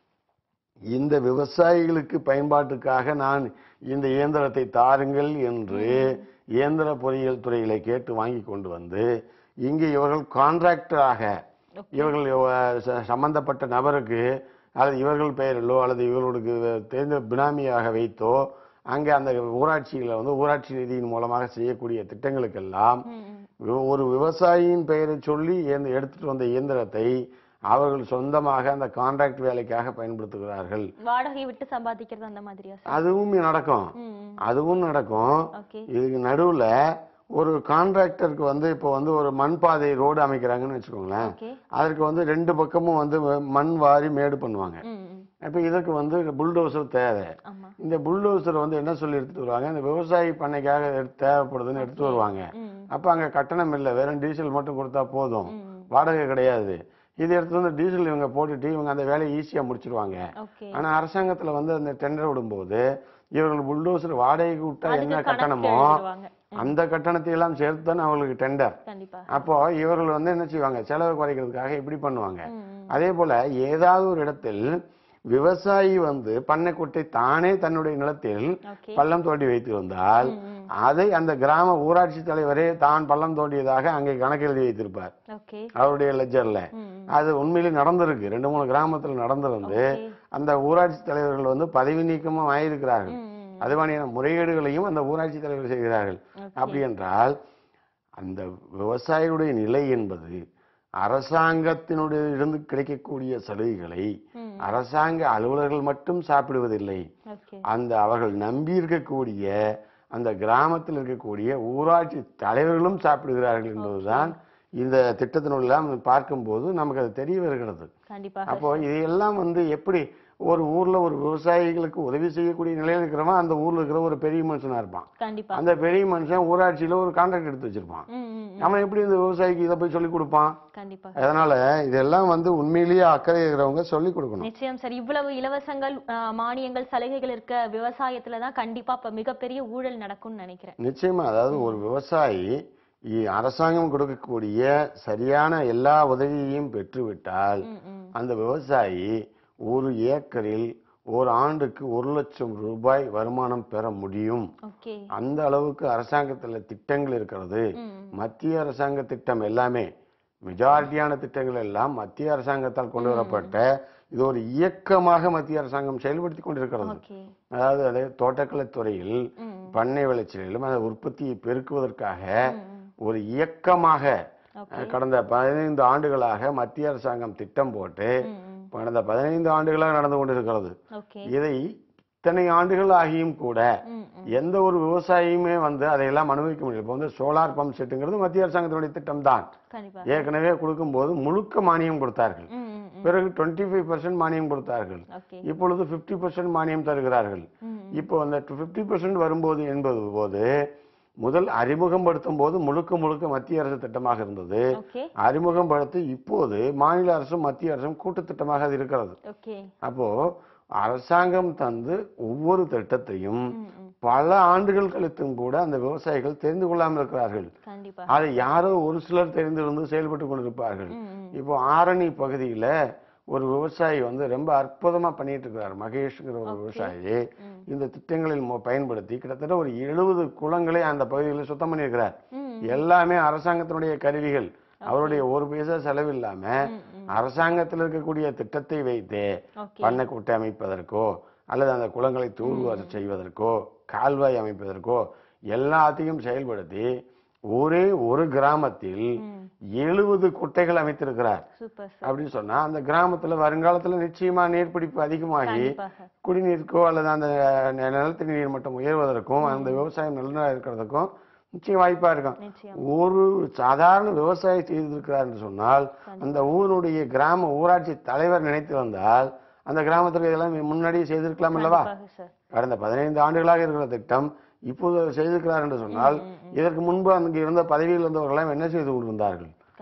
Speaker 2: இந்த விவசாயிகளுக்கு பயன்பாட்டுக்காக நான் இந்த இயந்திரத்தை தாருங்கள் என்று இயந்திர பொறியியல் துறைகளை கேட்டு வாங்கி கொண்டு வந்து இங்கே இவர்கள் கான்ட்ராக்டராக இவர்கள் இவ- ச- சம்பந்தப்பட்ட நபருக்கு அல்லது இவர்கள் பெயரிலோ அல்லது இவர்களுக்கு தெரிந்த பினாமியாக வைத்தோ அங்கே அந்த ஊராட்சிகளை வந்து ஊராட்சி நிதியின் மூலமாக செய்யக்கூடிய திட்டங்களுக்கெல்லாம்
Speaker 1: ம், ம்.
Speaker 2: வி- ஒரு விவசாயியின் பெயரை சொல்லி இந்த எடுத்துட்டு வந்த இயந்திரத்தை அவர்கள் சொந்தமாக அந்த கான்ட்ராக்ட் வேலைக்காக பயன்படுத்துகிறார்கள்
Speaker 1: வாடகை விட்டு சம்பாதிக்கிறது அந்த மாதிரியா சார்
Speaker 2: அதுவும் நடக்கும்
Speaker 1: ம் ம்.
Speaker 2: அதுவும் நடக்கும்
Speaker 1: ஓகே
Speaker 2: இதுக்கு நடுவுல ஒரு கான்ட்ராக்டருக்கு வந்து இப்போ வந்து ஒரு மண் பாதை ரோடு அமைக்கிறாங்கன்னு வச்சுக்கோங்களேன்
Speaker 1: ஓகே
Speaker 2: அதற்கு வந்து ரெண்டு பக்கமும் வந்து மண் வாரி மேடு பண்ணுவாங்க
Speaker 1: ம் ம்.
Speaker 2: இப்போ இதற்கு வந்து புல்டோசர் தேவை
Speaker 1: ஆமா
Speaker 2: இந்த புல்டோசர் வந்து என்ன சொல்லி எடுத்துட்டு வருவாங்க இந்த விவசாயி பண்ணைக்காக எடுத்து- தேவைப்படுதுன்னு எடுத்துட்டு வருவாங்க
Speaker 1: ம் ம்.
Speaker 2: அப்ப அங்க கட்டணம் இல்லை வெறும் டீசல் மட்டும் கொடுத்தா போதும்
Speaker 1: ம் ம்.
Speaker 2: வாடகை கிடையாது இது எடுத்து வந்து டீசல் இவங்க போட்டுட்டு இவங்க அந்த வேலையை ஈஸியா முடிச்சிருவாங்க
Speaker 1: ஓகே
Speaker 2: ஆனா அரசாங்கத்துல வந்து அந்த டெண்டர் விடும்போது இவர்கள் புல்டோசர் வாடகைக்கு விட்டா
Speaker 1: அதுக்கு
Speaker 2: என்ன
Speaker 1: கணக்கு
Speaker 2: கட்டணமோ
Speaker 1: எழுதிடுவாங்க.
Speaker 2: அந்த கட்டணத்தை எல்லாம் சேர்த்து தான் அவங்களுக்கு டெண்டர்
Speaker 1: கண்டிப்பா
Speaker 2: அப்போ இவர்கள் வந்து என்ன செய்வாங்க செலவு குறைக்கிறதுக்காக இப்படி பண்ணுவாங்க
Speaker 1: ம் ம்.
Speaker 2: அதே போல ஏதாவது ஒரு இடத்தில் விவசாயி வந்து பண்ணைக்குட்டை தானே தன்னுடைய நிலத்தில்
Speaker 1: ஓகே
Speaker 2: பள்ளம் தோண்டி வைத்திருந்தால்
Speaker 1: ம் ம்.
Speaker 2: அதை அந்த கிராம ஊராட்சி தலைவரே தான் பள்ளம் தோண்டியதாக அங்கே கணக்கு எழுதி வைத்திருப்பார்
Speaker 1: ஓகே
Speaker 2: அவருடைய லெஜர்ல
Speaker 1: ம் ம்.
Speaker 2: அது உண்மையிலே நடந்திருக்கு ரெண்டு மூணு கிராமத்தில் நடந்திருந்து
Speaker 1: ஓகே.
Speaker 2: அந்த ஊராட்சி தலைவர்கள் வந்து பதவி நீக்கமும் ஆயிருக்கிறார்கள்
Speaker 1: ம் ம்.
Speaker 2: அது மாதிரியான முறைகேடுகளையும் அந்த ஊராட்சி தலைவர் செய்கிறார்கள்
Speaker 1: ஓகே.
Speaker 2: அப்படி என்றால் அந்த விவசாயியுடைய நிலை என்பது அரசாங்கத்தினுடைய இருந்து கிடைக்கக்கூடிய சலுகைகளை
Speaker 1: ம்.
Speaker 2: அரசாங்க அலுவலர்கள் மட்டும் சாப்பிடுவதில்லை
Speaker 1: ஓகே
Speaker 2: அந்த அவர்கள் நம்பி இருக்கக்கூடிய அந்த கிராமத்தில் இருக்கக்கூடிய ஊராட்சி தலைவர்களும் சாப்பிடுகிறார்கள் என்பதுதான் இந்த திட்டத்தினுள்ளெல்லாம் பார்க்கும்போது நமக்கு அது தெரிய வருகிறது
Speaker 1: கண்டிப்பாக
Speaker 2: அப்போ இதையெல்லாம் வந்து எப்படி ஒரு ஊர்ல ஒரு விவசாயிகளுக்கு உதவி செய்யக்கூடிய நிலையில இருக்கிறவன் அந்த ஊர்ல இருக்கிற ஒரு பெரிய மனுஷனா இருப்பான்
Speaker 1: கண்டிப்பா
Speaker 2: அந்த பெரிய மனுஷன் ஊராட்சியில ஒரு கான்ட்ராக்ட் எடுத்து வச்சிருப்பான்
Speaker 1: ம் ம் ம்.
Speaker 2: அவன் எப்படி இந்த விவசாயிக்கு இதை போய் சொல்லி கொடுப்பான்
Speaker 1: கண்டிப்பா
Speaker 2: அதனால இதெல்லாம் வந்து உண்மையிலேயே அக்கறை இருக்கிறவங்க சொல்லி கொடுக்கணும்
Speaker 1: நிச்சயம் சார் இவ்வளவு இலவசங்கள் ஆ, மானியங்கள் சலுகைகள் இருக்க விவசாயத்துல தான் கண்டிப்பா இப்ப மிகப்பெரிய ஊழல் நடக்கும்னு நினைக்கிறேன்
Speaker 2: நிச்சயமா அதாவது ஒரு விவசாயி இ- அரசாங்கம் கொடுக்கக்கூடிய சரியான எல்லா உதவியையும் பெற்றுவிட்டால்
Speaker 1: ம் ம்
Speaker 2: அந்த விவசாயி ஒரு ஏக்கரில் ஒரு ஆண்டுக்கு ஒரு லட்சம் ரூபாய் வருமானம் பெற முடியும்
Speaker 1: ஓகே
Speaker 2: அந்த அளவுக்கு அரசாங்கத்துல திட்டங்கள் இருக்கிறது
Speaker 1: ம்
Speaker 2: மத்திய அரசாங்க திட்டம் எல்லாமே மெஜாரிட்டியான திட்டங்கள் எல்லாம் மத்திய அரசாங்கத்தால் கொண்டு வரப்பட்ட இது ஒரு இயக்கமாக மத்திய அரசாங்கம் செயல்படுத்தி கொண்டிருக்கிறது
Speaker 1: ஓகே
Speaker 2: அதாவது அதே தோட்டக்கலைத் துறையில்
Speaker 1: ம்
Speaker 2: பண்ணை விளைச்சலிலும் அந்த உற்பத்தியை பெருக்குவதற்காக
Speaker 1: ம், ம்.
Speaker 2: ஒரு இயக்கமாக
Speaker 1: ஓகே
Speaker 2: அஹ், கடந்த பதினைந்து ஆண்டுகளாக மத்திய அரசாங்கம் திட்டம் போட்டு
Speaker 1: ம் ம்.
Speaker 2: கடந்த பதினைந்து ஆண்டுகளாக நடந்து கொண்டிருக்கிறது
Speaker 1: ஓகே
Speaker 2: இதை இத்தனை ஆண்டுகள் ஆகியும் கூட
Speaker 1: ம் ம்.
Speaker 2: எந்த ஒரு விவசாயியுமே வந்து அதையெல்லாம் அனுபவிக்க முடியல இப்போ வந்து சோலார் பம்ப் செட்டுங்கிறது மத்திய அரசாங்கத்தினுடைய திட்டம் தான்
Speaker 1: கண்டிப்பா
Speaker 2: ஏற்கனவே கொடுக்கும்போது முழுக்க மானியம் கொடுத்தார்கள்
Speaker 1: ம் ம் ம்.
Speaker 2: பிறகு டுவெண்ட்டி ஃபைவ் மானியம் கொடுத்தார்கள்
Speaker 1: ஓகே
Speaker 2: இப்பொழுது 50% மானியம் தருகிறார்கள்
Speaker 1: ம் ம்.
Speaker 2: இப்போ அந்த ஃபிஃப்டி பர்சன்ட் வரும்போது என்பது போது முதல் அறிமுகப்படுத்தும் போது முழுக்க முழுக்க மத்திய அரசு திட்டமாக இருந்தது
Speaker 1: ஓகே
Speaker 2: அறிமுகப்படுத்தி இப்போது மாநில அரசும் மத்திய அரசும் கூட்டு திட்டமாக அது இருக்கிறது
Speaker 1: ஓகே
Speaker 2: அப்போ அரசாங்கம் தந்து ஒவ்வொரு திட்டத்தையும்
Speaker 1: ம் ம்.
Speaker 2: பல ஆண்டுகள் கழித்தும் கூட அந்த விவசாயிகள் தெரிந்து கொள்ளாமல் இருக்கிறார்கள்
Speaker 1: கண்டிப்பா
Speaker 2: அதை யாரோ ஒரு சிலர் தெரிந்திருந்து செயல்பட்டு கொண்டிருப்பார்கள்
Speaker 1: ம் ம்.
Speaker 2: இப்போ ஆரணி பகுதியில ஒரு விவசாயி வந்து ரொம்ப அற்புதமா பண்ணிட்டு இருக்கிறார் மகேஷ்ங்கிற ஒரு விவசாயி
Speaker 1: ம்.
Speaker 2: இந்த திட்டங்களில் மொ- பயன்படுத்தி கிட்டத்தட்ட ஒரு எழுபது குளங்களை அந்த பகுதிகளில் சுத்தம் பண்ணியிருக்கிறார்
Speaker 1: ம்
Speaker 2: எல்லாமே அரசாங்கத்தினுடைய கருவிகள் அவருடைய ஒரு பைசா செலவில்லாம
Speaker 1: ம் ம்.
Speaker 2: அரசாங்கத்தில் இருக்கக்கூடிய திட்டத்தை வைத்து
Speaker 1: ஓகே
Speaker 2: பண்ணை குட்டை அமைப்பதற்கோ அல்லது அந்த குளங்களை தூர்வார செய்வதற்கோ கால்வாய் அமைப்பதற்கோ எல்லாத்தையும் செயல்படுத்தி ஒரே ஒரு கிராமத்தில்
Speaker 1: ம்
Speaker 2: எழுபது குட்டைகள் அமைத்திருக்கிறார்
Speaker 1: சூப்பர் சார்
Speaker 2: அப்படின்னு சொன்னா அந்த கிராமத்துல வருங்காலத்துல நிச்சயமா நீர்பிடிப்பு அதிகமாகி
Speaker 1: கண்டிப்பாக
Speaker 2: குடிநீருக்கோ அல்லது அந்த நி- நிலத்தடி நீர் மட்டம் உயர்வதற்கும் அந்த விவசாயம் நல்லா இருக்கிறதுக்கும் நிச்சயம் வாய்ப்பா இருக்கும்
Speaker 1: நிச்சயம்
Speaker 2: ஒரு சாதாரண விவசாயி செய்திருக்கிறார் என்று சொன்னால் அந்த ஊருடைய கிராம ஊராட்சி தலைவர் நினைத்து வந்தால் அந்த கிராமத்துக்கு இதெல்லாம் முன்னாடியே செய்திருக்கலாம் அல்லவா
Speaker 1: கண்டிப்பாக சார்
Speaker 2: கடந்த பதினைந்து ஆண்டுகளாக இருக்கிற திட்டம் இப்போது செய்திருக்கிறார் என்று சொன்னால்
Speaker 1: ம், ம்.
Speaker 2: இதற்கு முன்பு அங்கு இருந்த பதவியில் இருந்தவர்களெல்லாம் என்ன செய்து கொண்டிருந்தார்கள்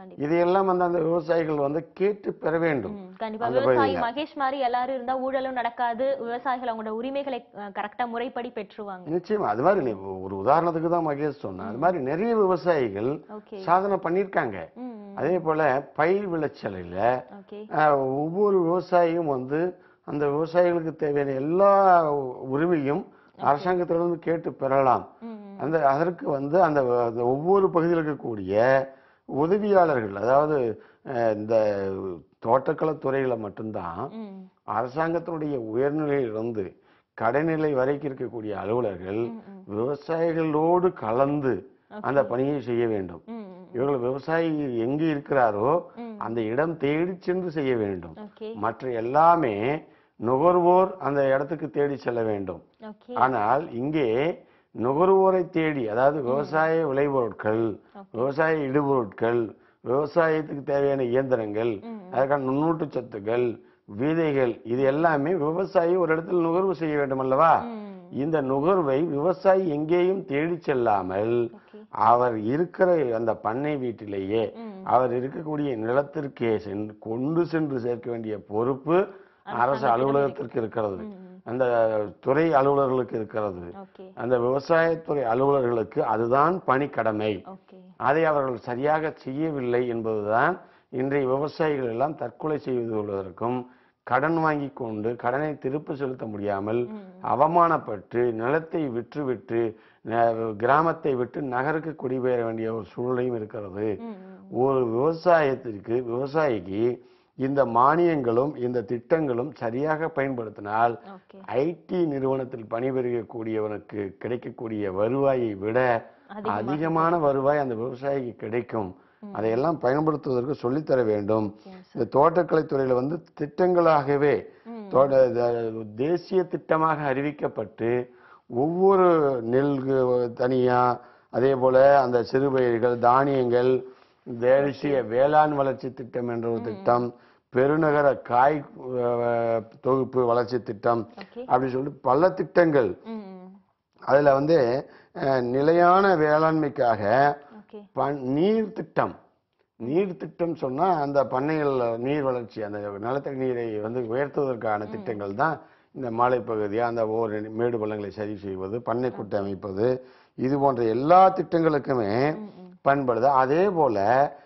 Speaker 1: கண்டிப்பா
Speaker 2: இதையெல்லாம் வந்து அந்த விவசாயிகள் வந்து கேட்டு பெற வேண்டும்
Speaker 1: ம், கண்டிப்பா
Speaker 2: அந்த
Speaker 1: விவசாயி
Speaker 2: பகுதியில.
Speaker 1: மகேஷ் மாதிரி எல்லாரும் இருந்தா ஊழலும் நடக்காது விவசாயிகள் அவங்களோட உரிமைகளை கரெக்டா முறைப்படி பெற்றுவாங்க
Speaker 2: நிச்சயமா அது மாதிரி நீ ஒரு உதாரணத்துக்கு தான் மகேஷ் சொன்னேன் அது மாதிரி நிறைய விவசாயிகள்
Speaker 1: ஓகே
Speaker 2: சாதனை பண்ணியிருக்காங்க
Speaker 1: ம்
Speaker 2: அதே போல பயிர் விளைச்சலில்
Speaker 1: ஓகே
Speaker 2: ஆஹ், ஒவ்வொரு விவசாயியும் வந்து அந்த விவசாயிகளுக்கு தேவையான எல்லா உரிமையும் அரசாங்கத்திலிருந்து கேட்டு பெறலாம்
Speaker 1: ம்
Speaker 2: அந்த அதற்கு வந்து அந்த அந்த ஒவ்வொரு பகுதியில் இருக்கக்கூடிய உதவியாளர்கள் அதாவது அஹ், இந்த தோட்டக்கலைத்துறையில மட்டும்தான்
Speaker 1: ம்
Speaker 2: அரசாங்கத்தினுடைய உயர்நிலையிலிருந்து கடைநிலை வரைக்கும் இருக்கக்கூடிய அலுவலர்கள்
Speaker 1: ம், ம்.
Speaker 2: விவசாயிகளோடு கலந்து அந்த பணியை செய்ய வேண்டும்
Speaker 1: ம் ம்,
Speaker 2: இவர்கள் விவசாயி எங்கு இருக்கிறாரோ
Speaker 1: ம்.
Speaker 2: அந்த இடம் தேடி சென்று செய்ய வேண்டும்
Speaker 1: ஓகே
Speaker 2: மற்ற எல்லாமே நுகர்வோர் அந்த இடத்துக்கு தேடி செல்ல வேண்டும்
Speaker 1: ஓகே
Speaker 2: ஆனால் இங்கே நுகர்வோரை தேடி அதாவது விவசாய விளைபொருட்கள் விவசாய இடுபொருட்கள் விவசாயத்துக்கு தேவையான இயந்திரங்கள்
Speaker 1: ம்.
Speaker 2: அதற்கான நுண்ணூட்டு சத்துக்கள் விதைகள் இது எல்லாமே விவசாயி ஒரு இடத்துல நுகர்வு செய்ய வேண்டும் அல்லவா
Speaker 1: ம்
Speaker 2: இந்த நுகர்வை விவசாயி எங்கேயும் தேடி செல்லாமல்
Speaker 1: ஓகே
Speaker 2: அவர் இருக்கிற அந்த பண்ணை வீட்டிலேயே
Speaker 1: ம்
Speaker 2: அவர் இருக்கக்கூடிய நிலத்திற்கே சென்று கொண்டு சென்று சேர்க்க வேண்டிய பொறுப்பு அரசு அலுவலகத்திற்கு இருக்கிறது
Speaker 1: ம், ம்.
Speaker 2: அந்த துறை அலுவலர்களுக்கு இருக்கிறது
Speaker 1: ஓகே
Speaker 2: அந்த விவசாயத்துறை அலுவலர்களுக்கு அதுதான் பணிக்கடமை
Speaker 1: ஓகே
Speaker 2: அதை அவர்கள் சரியாக செய்யவில்லை என்பதுதான் இன்றைய விவசாயிகள் எல்லாம் தற்கொலை செய்து கொள்வதற்கும் கடன் வாங்கி கொண்டு கடனை திருப்பி செலுத்த முடியாமல்
Speaker 1: ம்.
Speaker 2: அவமானப்பட்டு நிலத்தை விற்றுவிட்டு ந- கிராமத்தை விட்டு நகருக்கு குடிபெயர வேண்டிய ஒரு சூழ்நிலையும் இருக்கிறது
Speaker 1: ம் ம்.
Speaker 2: ஒரு விவசாயத்திற்கு விவசாயிக்கு இந்த மானியங்களும் இந்த திட்டங்களும் சரியாக பயன்படுத்தினால்
Speaker 1: ஓகே
Speaker 2: ஐடி நிறுவனத்தில் பணிபுரியக்கூடியவனுக்கு கிடைக்கக்கூடிய வருவாயை விட
Speaker 1: அதிகமா
Speaker 2: அதிகமான வருவாய் அந்த விவசாயிக்கு கிடைக்கும் அதையெல்லாம் பயன்படுத்துவதற்கு சொல்லித்தர வேண்டும்
Speaker 1: நிச்சயம்
Speaker 2: இந்த தோட்டக்கலைத்துறையில வந்து திட்டங்களாகவே
Speaker 1: ம்.
Speaker 2: தோட்ட த- தேசிய திட்டமாக அறிவிக்கப்பட்டு ஒவ்வொரு நெல் தனியா அதே போல அந்த சிறுபயிர்கள் தானியங்கள் தேசிய வேளாண் வளர்ச்சி திட்டம் என்ற ஒரு திட்டம் பெருநகர காய் அஹ், தொகுப்பு வளர்ச்சி திட்டம்
Speaker 1: ஓகே
Speaker 2: அப்படி சொல்லிட்டு பல திட்டங்கள்
Speaker 1: ம் ம்.
Speaker 2: அதுல வந்து அஹ், நிலையான வேளாண்மைக்காக
Speaker 1: ஓகே
Speaker 2: பண் நீர் திட்டம் நீர் திட்டம் சொன்னா அந்த பண்ணைகள் நீர் வளர்ச்சி அந்த நிலத்தடி நீரை வந்து உயர்த்துவதற்கான திட்டங்கள் தான் இந்த மலைப்பகுதி அந்த ஓர் மேடு பள்ளங்களை சரி செய்வது பண்ணை குட்டை அமைப்பது இது போன்ற எல்லா திட்டங்களுக்குமே
Speaker 1: ம் ம்.
Speaker 2: பயன்படுது அதே போல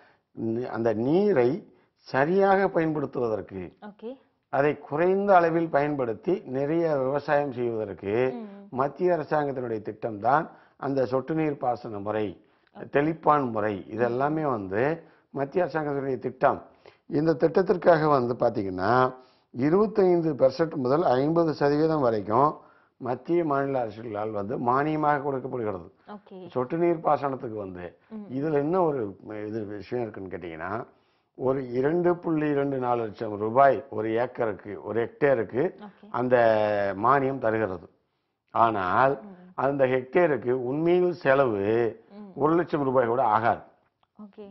Speaker 2: நி- அந்த நீரை சரியாக பயன்படுத்துவதற்கு
Speaker 1: ஓகே
Speaker 2: அதை குறைந்த அளவில் பயன்படுத்தி நிறைய விவசாயம் செய்வதற்கு
Speaker 1: ம் ம்.
Speaker 2: மத்திய அரசாங்கத்தினுடைய திட்டம் தான் அந்த சொட்டு நீர் பாசன முறை தெளிப்பான் முறை இதெல்லாமே வந்து மத்திய அரசாங்கத்தினுடைய திட்டம் இந்த திட்டத்திற்காக வந்து பாத்தீங்கன்னா இருபத்தைந்து பெர்சன்ட் முதல் ஐம்பது சதவீதம் வரைக்கும் மத்திய மாநில அரசுகளால் வந்து மானியமாக கொடுக்கப்படுகிறது
Speaker 1: ஓகே
Speaker 2: சொட்டு நீர் பாசனத்துக்கு வந்து
Speaker 1: ம்.
Speaker 2: இதுல என்ன ஒரு இது விஷயம் இருக்குன்னு கேட்டீங்கன்னா ஒரு இரண்டு புள்ளி இரண்டு நாலு லட்சம் ரூபாய் ஒரு ஏக்கருக்கு ஒரு ஹெக்டேருக்கு
Speaker 1: ஓகே
Speaker 2: அந்த மானியம் தருகிறது ஆனால்
Speaker 1: ம்
Speaker 2: அந்த ஹெக்டேருக்கு உண்மையில் செலவு
Speaker 1: ம்.
Speaker 2: ஒரு லட்சம் ரூபாய் கூட ஆகாது
Speaker 1: ஓகே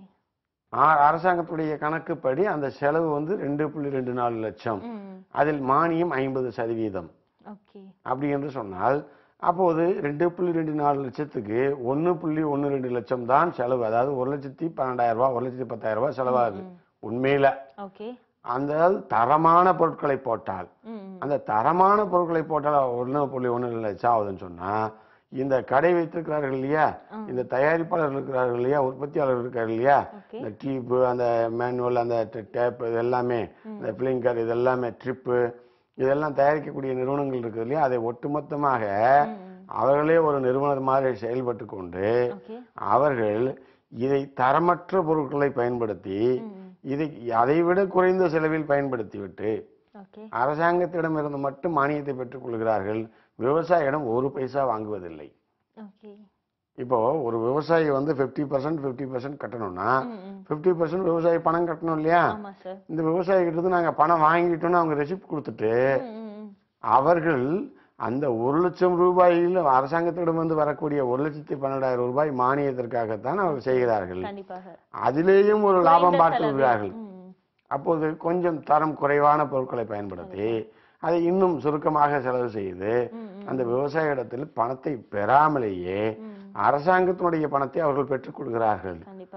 Speaker 2: ஆ- அரசாங்கத்துடைய கணக்குப்படி அந்த செலவு வந்து ரெண்டு புள்ளி ரெண்டு நாலு லட்சம்
Speaker 1: ம் ம்.
Speaker 2: அதில் மானியம் ஐம்பது சதவீதம்
Speaker 1: ஓகே
Speaker 2: அப்படி என்று சொன்னால் அப்போது ரெண்டு புள்ளி ரெண்டு நாலு லட்சத்துக்கு ஒன்று புள்ளி ஒன்று ரெண்டு லட்சம் தான் செலவு அதாவது ஒரு லட்சத்தி பன்னெண்டாயிரம் ரூபாய் ஒரு லட்சத்தி பத்தாயிரம் ரூபாய் செலவாகுது
Speaker 1: ம்.
Speaker 2: உண்மையில
Speaker 1: ஓகே
Speaker 2: அந்த தரமான பொருட்களை போட்டால்
Speaker 1: ம் ம்.
Speaker 2: அந்த தரமான பொருட்களை போட்டால் ஒன்று புள்ளி ஒன்று லட்சம் ஆகுதுன்னு சொன்னா இந்த கடை வைத்திருக்கிறார்கள் இல்லையா
Speaker 1: ம்.
Speaker 2: இந்த தயாரிப்பாளர் இருக்கிறார்கள் இல்லையா உற்பத்தியாளர் இருக்காரு இல்லையா
Speaker 1: ஓகே
Speaker 2: இந்த டியூப்பு அந்த மேனுவல் அந்த டேப் இது எல்லாமே இந்த பிளிங்கர் இது எல்லாமே ட்ரிப்பு இதெல்லாம் தயாரிக்கக்கூடிய நிறுவனங்கள் இருக்குது இல்லையா அதை ஒட்டுமொத்தமாக
Speaker 1: ம் ம்.
Speaker 2: அவர்களே ஒரு நிறுவனர் மாதிரி செயல்பட்டு கொண்டு
Speaker 1: ஓகே
Speaker 2: அவர்கள் இதை தரமற்ற பொருட்களை பயன்படுத்தி
Speaker 1: ம் ம்.
Speaker 2: இதை அதைவிட குறைந்த செலவில் பயன்படுத்திவிட்டு
Speaker 1: ஓகே
Speaker 2: அரசாங்கத்திடமிருந்து மட்டும் மானியத்தை பெற்றுக் கொள்கிறார்கள் விவசாயியிடம் ஒரு பைசா வாங்குவதில்லை
Speaker 1: ஓகே
Speaker 2: இப்போ ஒரு விவசாயி வந்து 50% பர்சன்ட் ஃபிஃப்டி பர்சன்ட் கட்டணும்னா
Speaker 1: ம் ம்.
Speaker 2: ஃபிஃப்டி பர்சன்ட் விவசாயி பணம் கட்டணும் இல்லையா
Speaker 1: ஆமா சார்
Speaker 2: இந்த விவசாயி கிட்ட இருந்து நாங்க பணம் வாங்கிட்டோம்னு அவங்க ரெசிப்ட் கொடுத்துட்டு
Speaker 1: ம் ம் ம்.
Speaker 2: அவர்கள் அந்த ஒரு லட்சம் ரூபாயில் அரசாங்கத்திடம் வந்து வரக்கூடிய ஒரு லட்சத்தி பன்னெண்டாயிரம் ரூபாய் மானியத்திற்காகத்தான் அவர்கள் செய்கிறார்கள்
Speaker 1: கண்டிப்பாக
Speaker 2: அதிலேயும் ஒரு லாபம்
Speaker 1: குறைந்த
Speaker 2: பார்த்து
Speaker 1: செலவில்.
Speaker 2: விடுகிறார்கள்
Speaker 1: ம் ம்.
Speaker 2: அப்போது கொஞ்சம் தரம் குறைவான பொருட்களை பயன்படுத்தி அதை இன்னும் சுருக்கமாக செலவு செய்து
Speaker 1: ம் ம்.
Speaker 2: அந்த விவசாயிடத்தில் பணத்தை பெறாமலேயே
Speaker 1: ம்.
Speaker 2: அரசாங்கத்தினுடைய பணத்தை அவர்கள் பெற்றுக் கொடுக்கிறார்கள்
Speaker 1: கண்டிப்பா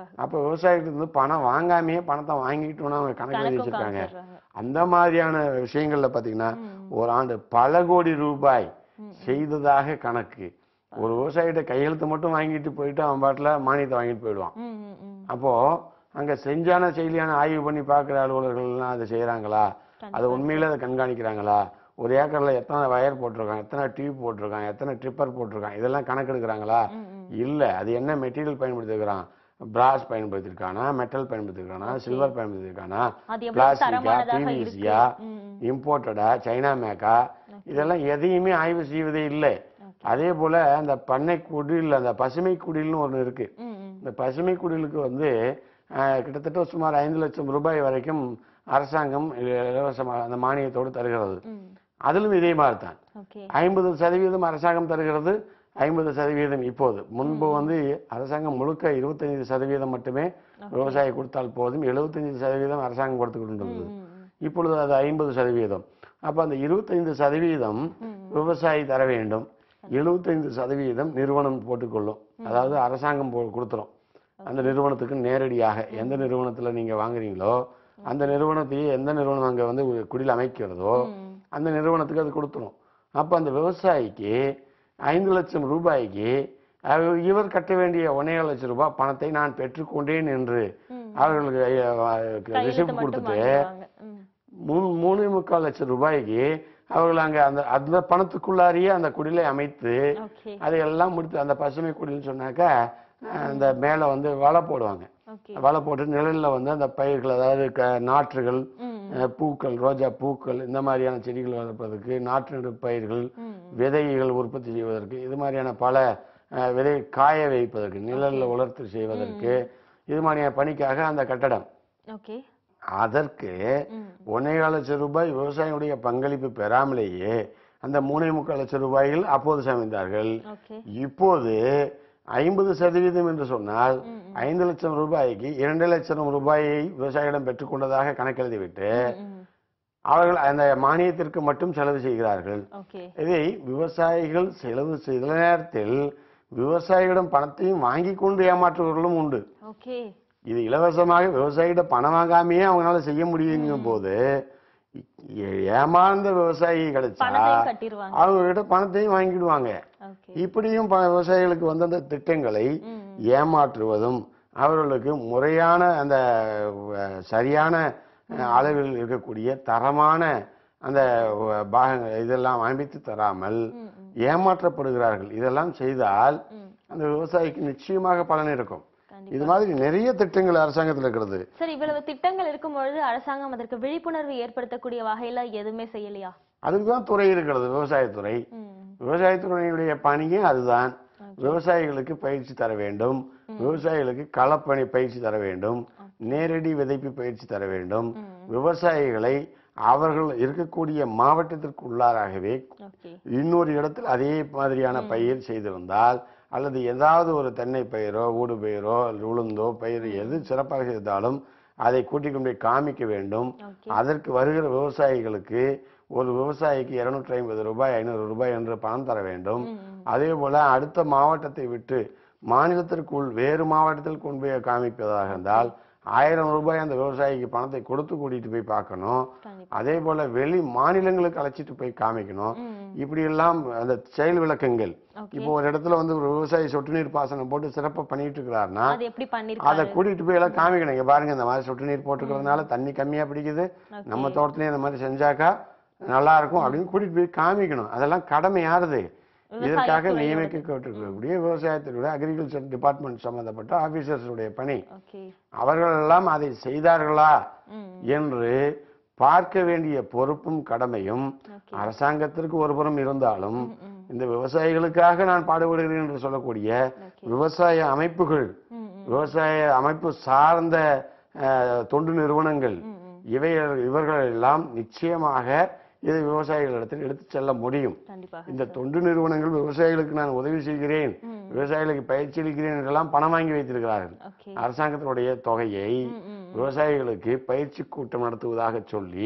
Speaker 1: கண்டிப்பாக
Speaker 2: அப்போ விவசாயிகிட்ட இருந்து பணம் வாங்காமையே பணத்தை வாங்கிட்டோம்னா அவங்க கணக்கு எழுதி
Speaker 1: கணக்கும்
Speaker 2: வச்சிருக்காங்க
Speaker 1: காமிச்சிடுறாங்க
Speaker 2: அந்த மாதிரியான விஷயங்கள்ல பாத்தீங்கன்னா
Speaker 1: ம்.
Speaker 2: ஒரு ஆண்டு பல கோடி ரூபாய்
Speaker 1: ம்.
Speaker 2: செய்ததாக கணக்கு ஒரு விவசாயிகிட்ட கையெழுத்து மட்டும் வாங்கிட்டு போயிட்டு அவன் பாட்டுல மானியத்தை வாங்கிட்டு போயிடுவான்
Speaker 1: ம், ம், ம்.
Speaker 2: அப்போ அங்க செஞ்சான செயலியான ஆய்வு பண்ணி பார்க்குற அலுவலர்கள் எல்லாம் அதை செய்யறாங்களா அதை
Speaker 1: கண்டிப்பா.
Speaker 2: உண்மையில அதை கண்காணிக்கிறாங்களா ஒரு ஏக்கர்ல எத்தனை வயர் போட்டிருக்கான் எத்தனை டியூப் போட்டிருக்கான் எத்தனை ட்ரிப்பர் போட்டிருக்கான் இதெல்லாம் கணக்கெடுக்கிறாங்களா
Speaker 1: ம், ம்.
Speaker 2: இல்ல அது என்ன மெட்டீரியல் பயன்படுத்திருக்கிறான் பிராஸ் பயன்படுத்திருக்கானா மெட்டல் பயன்படுத்திருக்கானா சில்வர் பயன்படுத்திருக்கானா
Speaker 1: அது எவ்வளவு
Speaker 2: பிளாஸ்டிக்கா
Speaker 1: தரமானதாக இருக்கு
Speaker 2: பிவிசியா
Speaker 1: ம், ம்.
Speaker 2: இம்போர்ட்டடா சைனா மேக்கா இதெல்லாம் எதையுமே ஆய்வு செய்வதே இல்லை அதே போல அந்த பண்ணை குடில் அந்த பசுமை குடில்னு ஒண்ணு இருக்கு
Speaker 1: ம், ம்.
Speaker 2: இந்த பசுமை குடிலுக்கு வந்து அஹ், கிட்டத்தட்ட சுமார் ஐந்து லட்சம் ரூபாய் வரைக்கும் அரசாங்கம் இலவசமாக அந்த மானியத்தோடு தருகிறது
Speaker 1: ம்.
Speaker 2: அதிலும் இதே மாதிரி தான்
Speaker 1: ஓகே
Speaker 2: ஐம்பது சதவீதம் அரசாங்கம் தருகிறது ஐம்பது சதவீதம் இப்போது முன்பு வந்து அரசாங்கம் முழுக்க இருபத்தஞ்சு சதவீதம் மட்டுமே விவசாயி கொடுத்தால் போதும் எழுபத்தஞ்சு சதவீதம் அரசாங்கம் கொடுத்து கொண்டிருந்தது
Speaker 1: ம், ம்.
Speaker 2: இப்பொழுது அது ஐம்பது சதவீதம் அப்ப அந்த இருபத்தைந்து சதவீதம்
Speaker 1: ம்.
Speaker 2: விவசாயி தர வேண்டும் எழுபத்தைந்து சதவீதம் நிறுவனம் போட்டுக்கொள்ளும் அதாவது அரசாங்கம் போ- கொடுத்துரும் அந்த நிறுவனத்துக்கு நேரடியாக எந்த நிறுவனத்துல நீங்க வாங்குறீங்களோ அந்த நிறுவனத்தையே எந்த நிறுவனம் அங்க வந்து ஒரு குடில் அமைக்கிறதோ
Speaker 1: ம்.
Speaker 2: அந்த நிறுவனத்துக்கு அது கொடுத்துரும் அப்ப அந்த விவசாயிக்கு ஐந்து லட்சம் ரூபாய்க்கு அவர் இவர் கட்ட வேண்டிய ஒன்னே லட்சம் ரூபாய் பணத்தை நான் பெற்றுக்கொண்டேன் என்று
Speaker 1: ம்.
Speaker 2: அவர்களுக்கு
Speaker 1: கையெழுத்து
Speaker 2: ரிசிப்ட்
Speaker 1: மட்டும்
Speaker 2: கொடுத்துட்டு
Speaker 1: வாங்கிடுவாங்க. ம்.
Speaker 2: மூணு மூணு முக்கால் லட்சம் ரூபாய்க்கு அவர்கள் அங்க அந்த அந்த பணத்துக்குள்ளாரியே அந்த குடிலை அமைத்து
Speaker 1: ஓகே
Speaker 2: அதையெல்லாம் முடித்து அந்த பசுமை குடில்னு சொன்னாக்கா அஹ், அந்த மேலே வந்து வலை போடுவாங்க
Speaker 1: ஓகே
Speaker 2: வலை போட்டு நிழல்ல வந்து அந்த பயிர்கள் அதாவது க நாற்றுகள்
Speaker 1: ம்.
Speaker 2: அஹ், பூக்கள் ரோஜா பூக்கள் இந்த மாதிரியான செடிகள் வளர்ப்பதற்கு நாற்று நடு பயிர்கள்
Speaker 1: ம்.
Speaker 2: விதைகள் உற்பத்தி செய்வதற்கு இது மாதிரியான பல அஹ், விதை காய வைப்பதற்கு நிழல்ல உலர்த்து செய்வதற்கு இது மாதிரியான பணிக்காக அந்த கட்டடம்
Speaker 1: ஓகே
Speaker 2: அதற்கு
Speaker 1: ம்.
Speaker 2: ஒன்னேகால் லட்சம் ரூபாய் விவசாயியுடைய பங்களிப்பு பெறாமலேயே அந்த மூணே முக்கால் லட்சம் ரூபாய்கள் அப்போது சமைந்தார்கள்
Speaker 1: ஓகே
Speaker 2: இப்போது ஐம்பது சதவீதம் என்று சொன்னால்
Speaker 1: ம்,
Speaker 2: ஐந்து லட்சம் ரூபாய்க்கு இரண்டு லட்சம் ரூபாயை விவசாயியிடம் பெற்றுக்கொண்டதாக கணக்கெழுதிவிட்டு
Speaker 1: ம், ம்.
Speaker 2: அவர்கள் அந்த மானியத்திற்கு மட்டும் செலவு செய்கிறார்கள்
Speaker 1: ஓகே
Speaker 2: இதை விவசாயிகள் செலவு செய்த நேரத்தில் விவசாயியிடம் பணத்தையும் வாங்கி கொண்டு ஏமாற்றுவர்களும் உண்டு
Speaker 1: ஓகே
Speaker 2: இது இலவசமாக விவசாயிகிட்ட பணம் வாங்காமையே அவங்களால செய்ய முடியுங்கும் போது ஏ- ஏமாந்த விவசாயி கிடைச்சா
Speaker 1: பணத்தையும் கட்டிடுவாங்க
Speaker 2: அவங்க கிட்ட பணத்தையும் வாங்கிடுவாங்க
Speaker 1: ஓகே
Speaker 2: இப்படியும் ப- விவசாயிகளுக்கு வந்து அந்த திட்டங்களை
Speaker 1: ம்.
Speaker 2: ஏமாற்றுவதும் அவர்களுக்கு முறையான அந்த அஹ், சரியான அஹ், அளவில் இருக்கக்கூடிய தரமான அந்த அஹ், பாகங்கள் இதெல்லாம் அமைத்து தராமல்
Speaker 1: ம், ம்.
Speaker 2: ஏமாற்றப்படுகிறார்கள் இதெல்லாம் செய்தால்
Speaker 1: ம்.
Speaker 2: அந்த விவசாயிக்கு நிச்சயமாக பலன் இருக்கும்
Speaker 1: கண்டிப்பா
Speaker 2: இது மாதிரி நிறைய திட்டங்கள் அரசாங்கத்தில் இருக்கிறது
Speaker 1: சரி இவ்வளவு திட்டங்கள் இருக்கும் பொழுது அரசாங்கம் அதற்கு விழிப்புணர்வு ஏற்படுத்தக்கூடிய வகையில எதுவுமே செய்யலையா
Speaker 2: அதுக்கு தான் துறை இருக்கிறது விவசாயத்துறை
Speaker 1: ம்.
Speaker 2: விவசாயத்துறையுடைய பணியே அதுதான் விவசாயிகளுக்கு பயிற்சி தர வேண்டும் விவசாயிகளுக்கு களப்பணி பயிற்சி தர வேண்டும் நேரடி விதைப்பு பயிற்சி தர வேண்டும்
Speaker 1: ம்.
Speaker 2: விவசாயிகளை அவர்கள் இருக்கக்கூடிய மாவட்டத்திற்கு உள்ளாராகவே
Speaker 1: ஓகே
Speaker 2: இன்னொரு இடத்தில் அதே மாதிரியான பயிர் செய்திருந்தால் அல்லது ஏதாவது ஒரு தென்னை பயிரோ ஊடு பயிரோ அல்லது உளுந்தோ பயிர் எது சிறப்பாக செய்தாலும் அதை கூட்டிக் கொண்டு போய் காமிக்க வேண்டும்
Speaker 1: ஓகே
Speaker 2: அதற்கு வருகிற விவசாயிகளுக்கு ஒரு விவசாயிக்கு இருநூற்றி ஐம்பது ரூபாய் ஐநூறு ரூபாய் என்று பணம் தர வேண்டும்
Speaker 1: ம், ம்.
Speaker 2: அதே போல அடுத்த மாவட்டத்தை விட்டு மாநிலத்திற்குள் வேறு மாவட்டத்தில் கொண்டு போய் காமிப்பதாக இருந்தால் ஆயிரம் ரூபாய் அந்த விவசாயிக்கு பணத்தை கொடுத்து கூட்டிட்டு போய் பார்க்கணும்
Speaker 1: கண்டிப்பா
Speaker 2: அதே போல வெளி மாநிலங்களுக்கு அழைச்சிட்டு போய் காமிக்கணும்
Speaker 1: ம், ம்.
Speaker 2: இப்படி எல்லாம் அந்த செயல் விளக்கங்கள்
Speaker 1: ஓகே
Speaker 2: இப்போ ஒரு இடத்துல வந்து ஒரு விவசாயி சொட்டு நீர் பாசனம் போட்டு சிறப்பா பண்ணிட்டு இருக்கிறாருன்னா
Speaker 1: அது எப்படி
Speaker 2: அதை
Speaker 1: பண்ணிருக்காரு
Speaker 2: கூட்டிட்டு போய் எல்லாம் காமிக்கணும் இங்க பாருங்க இந்த மாதிரி சொட்டு நீர் போட்டுக்கிறதுனால தண்ணி கம்மியா பிடிக்குது
Speaker 1: ஓகே.
Speaker 2: நம்ம தோட்டத்திலயும் இந்த மாதிரி செஞ்சாக்கா நல்லா இருக்கும் அப்படின்னு கூட்டிட்டு போய் காமிக்கணும் அதெல்லாம் கடமை யாருது இதற்காக
Speaker 1: விவசாயத்துறையோடது.
Speaker 2: நியமிக்கப்பட்டிருக்கக்கூடிய விவசாயத்தினுடைய அக்ரிகல்ச்சர் டிபார்ட்மெண்ட் சம்பந்தப்பட்ட ஆபீசர்ஸுடைய பணி
Speaker 1: ஓகே
Speaker 2: அவர்கள் எல்லாம் அதை செய்தார்களா
Speaker 1: ம்
Speaker 2: என்று பார்க்க வேண்டிய பொறுப்பும் கடமையும்
Speaker 1: ஓகே
Speaker 2: அரசாங்கத்திற்கு ஒருபுறம் இருந்தாலும்
Speaker 1: ம், ம்.
Speaker 2: இந்த விவசாயிகளுக்காக நான் பாடுபடுகிறேன் என்று சொல்லக்கூடிய
Speaker 1: ஓகே
Speaker 2: விவசாய அமைப்புகள்
Speaker 1: ம், ம்.
Speaker 2: விவசாய அமைப்பு சார்ந்த அஹ், தொண்டு நிறுவனங்கள்
Speaker 1: ம், ம்.
Speaker 2: இவை இவர்கள் எல்லாம் நிச்சயமாக இதை விவசாயிகளிடத்தில் எடுத்துச் செல்ல முடியும்
Speaker 1: கண்டிப்பாக
Speaker 2: இந்த தொண்டு நிறுவனங்கள் விவசாயிகளுக்கு நான் உதவி செய்கிறேன்
Speaker 1: ம்.
Speaker 2: விவசாயிகளுக்கு பயிற்சி அளிக்கிறேன் என்றெல்லாம் பணம் வாங்கி வைத்திருக்கிறார்கள்
Speaker 1: ஓகே
Speaker 2: அரசாங்கத்தினுடைய தொகையை
Speaker 1: ம், ம்.
Speaker 2: விவசாயிகளுக்கு பயிற்சி கூட்டம் நடத்துவதாக சொல்லி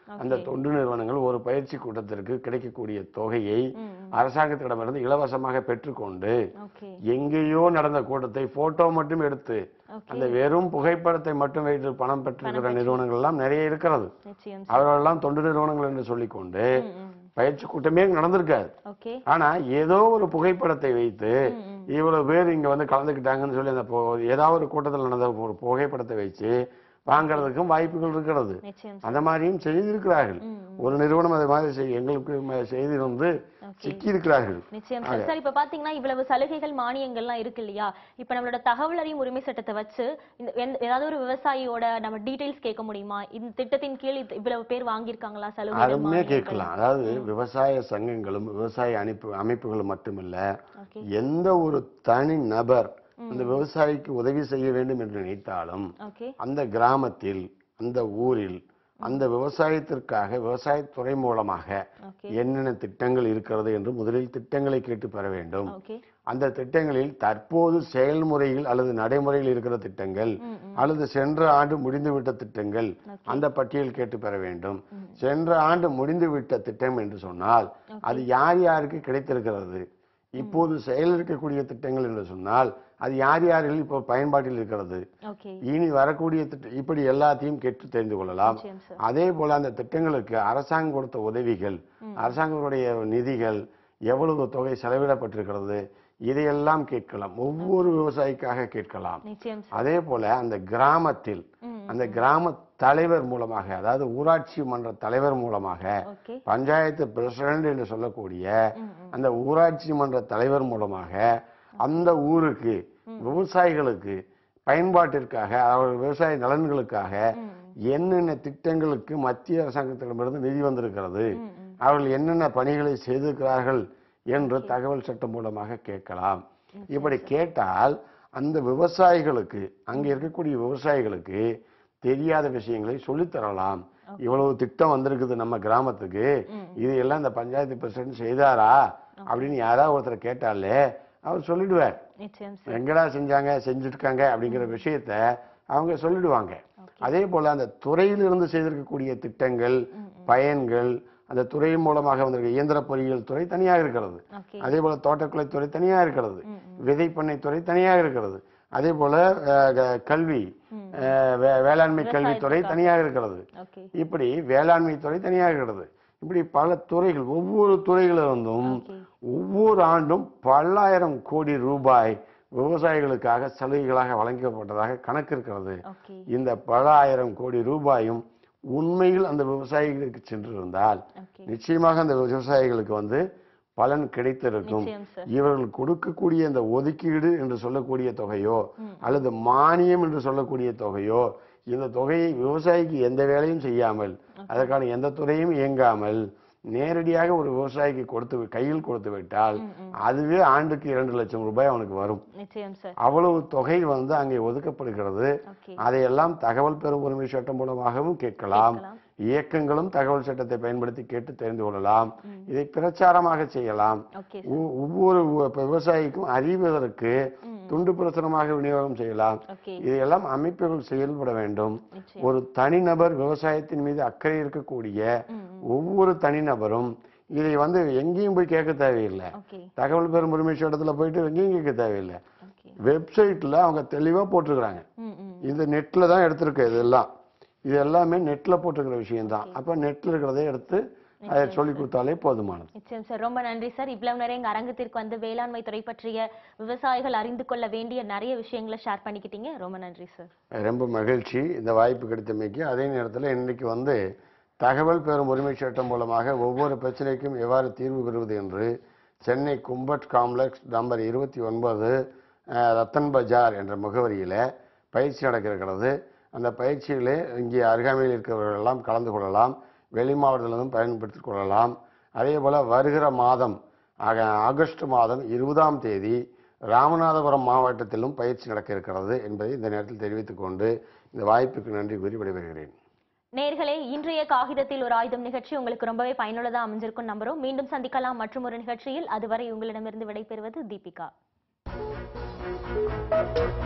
Speaker 2: அந்த தொண்டு நிறுவனங்கள் ஒரு பயிற்சி கூட்டத்திற்கு கிடைக்கக்கூடிய தொகையை
Speaker 1: ம், ம்.
Speaker 2: அரசாங்கத்திடமிருந்து இலவசமாக பெற்றுக்கொண்டு
Speaker 1: ஓகே
Speaker 2: எங்கேயோ நடந்த கூட்டத்தை போட்டோ மட்டும் எடுத்து
Speaker 1: ஓகே
Speaker 2: அந்த வெறும் புகைப்படத்தை மட்டும் வைத்து பணம் பெற்றிருக்கிற நிறுவனங்கள் எல்லாம் நிறைய இருக்கிறது
Speaker 1: நிச்சயம்
Speaker 2: அவர்களெல்லாம் தொண்டு நிறுவனங்கள் என்று சொல்லிக்கொண்டு
Speaker 1: ம், ம்.
Speaker 2: பயிற்சி கூட்டமே நடந்திருக்காது
Speaker 1: ஓகே
Speaker 2: ஆனா ஏதோ ஒரு புகைப்படத்தை வைத்து
Speaker 1: ம், ம்.
Speaker 2: இவ்வளவு பேர் இங்க வந்து கலந்துக்கிட்டாங்கன்னு சொல்லி அந்த பு- ஏதாவது ஒரு கூட்டத்தில் நடந்த ஒரு புகைப்படத்தை வச்சு வாங்குறதுக்கும் வாய்ப்புகள் இருக்கிறது
Speaker 1: நிச்சயம்
Speaker 2: அந்த மாதிரியும் செய்திருக்கிறார்கள்
Speaker 1: ம்,
Speaker 2: ஒரு நிறுவனம் அது மாதிரி செய்- எங்களுக்கு ம- செய்தி வந்து
Speaker 1: ஓகே
Speaker 2: சிக்கியிருக்கிறார்கள்
Speaker 1: நிச்சயம் சார் சார் இப்ப பாத்தீங்கன்னா இவ்வளவு சலுகைகள் மானியங்கள்லாம் இருக்கு இல்லையா இப்ப நம்மளோட தகவல் அறியும் உரிமை சட்டத்தை வச்சு இந்த எந்த- ஏதாவது ஒரு விவசாயியோட நம்ம டீடைல்ஸ் கேட்க முடியுமா இந்த திட்டத்தின் கீழ் இது- இவ்வளவு பேர் வாங்கியிருக்காங்களா சலுகைகள்
Speaker 2: அருமையா
Speaker 1: மானியங்கள்?
Speaker 2: கேட்கலாம் அதாவது விவசாய சங்கங்களும் விவசாய அனுப்பு அமைப்புகளும் மட்டுமில்ல
Speaker 1: ஓகே
Speaker 2: எந்த ஒரு தனி நபர் அந்த விவசாயிக்கு உதவி செய்ய வேண்டும் என்று நினைத்தாலும்
Speaker 1: ஓகே
Speaker 2: அந்த கிராமத்தில் அந்த ஊரில் அந்த விவசாயத்திற்காக விவசாயத்துறை மூலமாக
Speaker 1: ஓகே
Speaker 2: என்னென்ன திட்டங்கள் இருக்கிறது என்று முதலில் திட்டங்களை கேட்டு பெற வேண்டும்
Speaker 1: ஓகே
Speaker 2: அந்த திட்டங்களில் தற்போது செயல்முறையில் அல்லது நடைமுறையில் இருக்கிற திட்டங்கள்
Speaker 1: ம், ம்.
Speaker 2: அல்லது சென்ற ஆண்டு முடிந்துவிட்ட திட்டங்கள்
Speaker 1: ஓகே.
Speaker 2: அந்த பட்டியல் கேட்டு பெற வேண்டும் சென்ற ஆண்டு முடிந்துவிட்ட திட்டம் என்று சொன்னால் அது யார் யாருக்கு கிடைத்திருக்கிறது இப்போது செயல் இருக்கக்கூடிய திட்டங்கள் என்று சொன்னால் அது யார் யாரில் இப்போ பயன்பாட்டில் இருக்கிறது
Speaker 1: ஓகே
Speaker 2: இனி வரக்கூடிய திட்டம் இப்படி எல்லாத்தையும் கேட்டு தெரிந்து கொள்ளலாம்
Speaker 1: நிச்சயம் சார்
Speaker 2: அதே போல அந்த திட்டங்களுக்கு அரசாங்கம் கொடுத்த உதவிகள் அரசாங்கத்துடைய நிதிகள் எவ்வளவு தொகை செலவிடப்பட்டிருக்கிறது இதையெல்லாம் கேட்கலாம் ஒவ்வொரு விவசாயிக்காக கேட்கலாம்
Speaker 1: நிச்சயம் சார்
Speaker 2: அதே போல அந்த கிராமத்தில்
Speaker 1: ம்,
Speaker 2: அந்த கிராம தலைவர் மூலமாக அதாவது ஊராட்சி மன்ற தலைவர் மூலமாக
Speaker 1: ஓகே
Speaker 2: பஞ்சாயத்து பிரசிடண்ட் என்று சொல்லக்கூடிய
Speaker 1: ம், ம்.
Speaker 2: அந்த ஊராட்சி மன்ற தலைவர் மூலமாக அந்த ஊருக்கு விவசாயிகளுக்கு பயன்பாட்டிற்காக அவர்கள் விவசாய நலன்களுக்காக
Speaker 1: ம்,
Speaker 2: என்னென்ன திட்டங்களுக்கு மத்திய அரசாங்கத்திடமிருந்து நிதி வந்திருக்கிறது
Speaker 1: ம், ம்.
Speaker 2: அவர்கள் என்னென்ன பணிகளை செய்திருக்கிறார்கள் என்று தகவல் சட்டம் மூலமாக கேட்கலாம் இப்படி கேட்டால் அந்த விவசாயிகளுக்கு அங்க இருக்கக்கூடிய விவசாயிகளுக்கு தெரியாத விஷயங்களை சொல்லித் தரலாம் இவ்வளவு திட்டம் வந்திருக்குது நம்ம கிராமத்துக்கு
Speaker 1: ம்.
Speaker 2: இது எல்லாம் இந்த பஞ்சாயத்து பிரசிடண்ட் செய்தாரா அப்படின்னு யாராவது ஒருத்தர் கேட்டாலே அவர் சொல்லிடுவார்
Speaker 1: நிச்சயம் சார்
Speaker 2: எங்கடா செஞ்சாங்க செஞ்சிருக்காங்க அப்படிங்கிற விஷயத்த அவங்க சொல்லிடுவாங்க அதே போல அந்த துறையிலிருந்து செய்திருக்கக்கூடிய திட்டங்கள் பயன்கள் அந்த துறை மூலமாக வந்திருக்க இயந்திர பொறியியல் துறை தனியாக இருக்கிறது
Speaker 1: ஓகே
Speaker 2: அதே போல தோட்டக்கலை துறை தனியாக இருக்கிறது
Speaker 1: ம்,
Speaker 2: விதைப்பண்ணை துறை தனியாக இருக்கிறது அதே போல அஹ், க- கல்வி அஹ், வே- வேளாண்மை கல்வித்துறை தனியாக இருக்கிறது
Speaker 1: ஓகே
Speaker 2: இப்படி வேளாண்மை துறை தனியாக இருக்கிறது இப்படி பல துறைகள் ஒவ்வொரு துறைகளிலிருந்தும்
Speaker 1: ஓகே
Speaker 2: ஒவ்வொரு ஆண்டும் பல்லாயிரம் கோடி ரூபாய் விவசாயிகளுக்காக சலுகைகளாக வழங்கப்பட்டதாக கணக்கு இருக்கிறது
Speaker 1: ஓகே
Speaker 2: இந்த பல ஆயிரம் கோடி ரூபாயும் உண்மையில் அந்த விவசாயிகளுக்கு சென்றிருந்தால்
Speaker 1: ஓகே
Speaker 2: நிச்சயமாக அந்த விவசாயிகளுக்கு வந்து பலன் கிடைத்திருக்கும்
Speaker 1: நிச்சயம் சார்
Speaker 2: இவர்கள் கொடுக்கக்கூடிய இந்த ஒதுக்கீடு என்று சொல்லக்கூடிய தொகையோ அல்லது மானியம் என்று சொல்லக்கூடிய தொகையோ இந்த தொகையை விவசாயிக்கு எந்த வேலையும் செய்யாமல் அதற்கான எந்த துறையும் இயங்காமல் நேரடியாக ஒரு விவசாயிக்கு கொடுத்து வி- கையில் கொடுத்து விட்டால் அதுவே ஆண்டுக்கு இரண்டு லட்சம் ரூபாய் அவனுக்கு வரும்
Speaker 1: நிச்சயம் சார்
Speaker 2: அவ்வளவு தொகை வந்து அங்கே ஒதுக்கப்படுகிறது
Speaker 1: ஓகே
Speaker 2: அதையெல்லாம் தகவல் பெறும் உரிமை சட்டம் மூலமாகவும் கேட்கலாம்
Speaker 1: கேட்கலாம்.
Speaker 2: இயக்கங்களும் தகவல் சட்டத்தை பயன்படுத்தி கேட்டு தெரிந்து கொள்ளலாம் இதை பிரச்சாரமாக செய்யலாம்
Speaker 1: ஓகே
Speaker 2: ஒ- ஒவ்வொரு வ- விவசாயிக்கும் அறிவதற்கு
Speaker 1: ம்.
Speaker 2: துண்டு பிரசுரமாக விநியோகம் செய்யலாம்
Speaker 1: ஓகே
Speaker 2: இதையெல்லாம் அமைப்புகள் செயல்பட வேண்டும்
Speaker 1: நிச்சயம்
Speaker 2: ஒரு தனிநபர் விவசாயத்தின் மீது அக்கறை இருக்கக்கூடிய
Speaker 1: ம், ம்.
Speaker 2: ஒவ்வொரு தனிநபரும் இதை வந்து எங்கேயும் போய் கேட்க தேவையில்லை
Speaker 1: ஓகே
Speaker 2: தகவல் பெறும் உரிமை சட்டத்துல போயிட்டு எங்கேயும் கேட்க தேவையில்லை
Speaker 1: ஓகே
Speaker 2: வெப்சைட்ல அவங்க தெளிவா போட்டிருக்கிறாங்க
Speaker 1: ம் ம்
Speaker 2: இது நெட்ல தான் எடுத்திருக்கு இதெல்லாம் இது எல்லாமே நெட்ல போட்டிருக்கிற விஷயம்தான் அப்ப நெட்ல இருக்கிறதை எடுத்து அதை சொல்லி கொடுத்தாலே போதுமானது
Speaker 1: நிச்சயம் சார் ரொம்ப நன்றி சார் இவ்வளவு நேரம் எங்க அரங்கத்திற்கு வந்து வேளாண்மை துறை பற்றிய விவசாயிகள் அறிந்து கொள்ள வேண்டிய நிறைய விஷயங்களை ஷேர் பண்ணிக்கிட்டீங்க ரொம்ப நன்றி சார்
Speaker 2: ரொம்ப மகிழ்ச்சி இந்த வாய்ப்பு கிடைத்தமைக்கு அதே நேரத்தில் இன்னைக்கு வந்து தகவல் பெறும் உரிமை சட்டம் மூலமாக ஒவ்வொரு பிரச்சனைக்கும் எவ்வாறு தீர்வு பெறுவது என்று சென்னை கும்பட் காம்ப்ளெக்ஸ் நம்பர் இருபத்தி ஒன்பது ரத்தன் பஜார் என்ற முகவரியில் பயிற்சி நடக்க இருக்கிறது அந்த பயிற்சியிலே இங்கே அருகாமையில் இருக்கிறவர்கள் எல்லாம் கலந்து கொள்ளலாம் வெளி மாவட்டத்திலிருந்தும் பயன்படுத்திக் கொள்ளலாம் அதே போல் வருகிற மாதம் ஆக ஆகஸ்ட் மாதம் இருபதாம் தேதி ராமநாதபுரம் மாவட்டத்திலும் பயிற்சி நடக்க இருக்கிறது என்பதை இந்த நேரத்தில் தெரிவித்துக் கொண்டு இந்த வாய்ப்புக்கு நன்றி கூறி விடைபெறுகிறேன்
Speaker 1: நேர்களே இன்றைய காகிதத்தில் ஒரு ஆயுதம் நிகழ்ச்சி உங்களுக்கு ரொம்பவே பயனுள்ளதா அமைஞ்சிருக்கும் நம்புறோம் மீண்டும் சந்திக்கலாம் மற்றும் ஒரு நிகழ்ச்சியில் அதுவரை உங்களிடமிருந்து விடைபெறுவது தீபிகா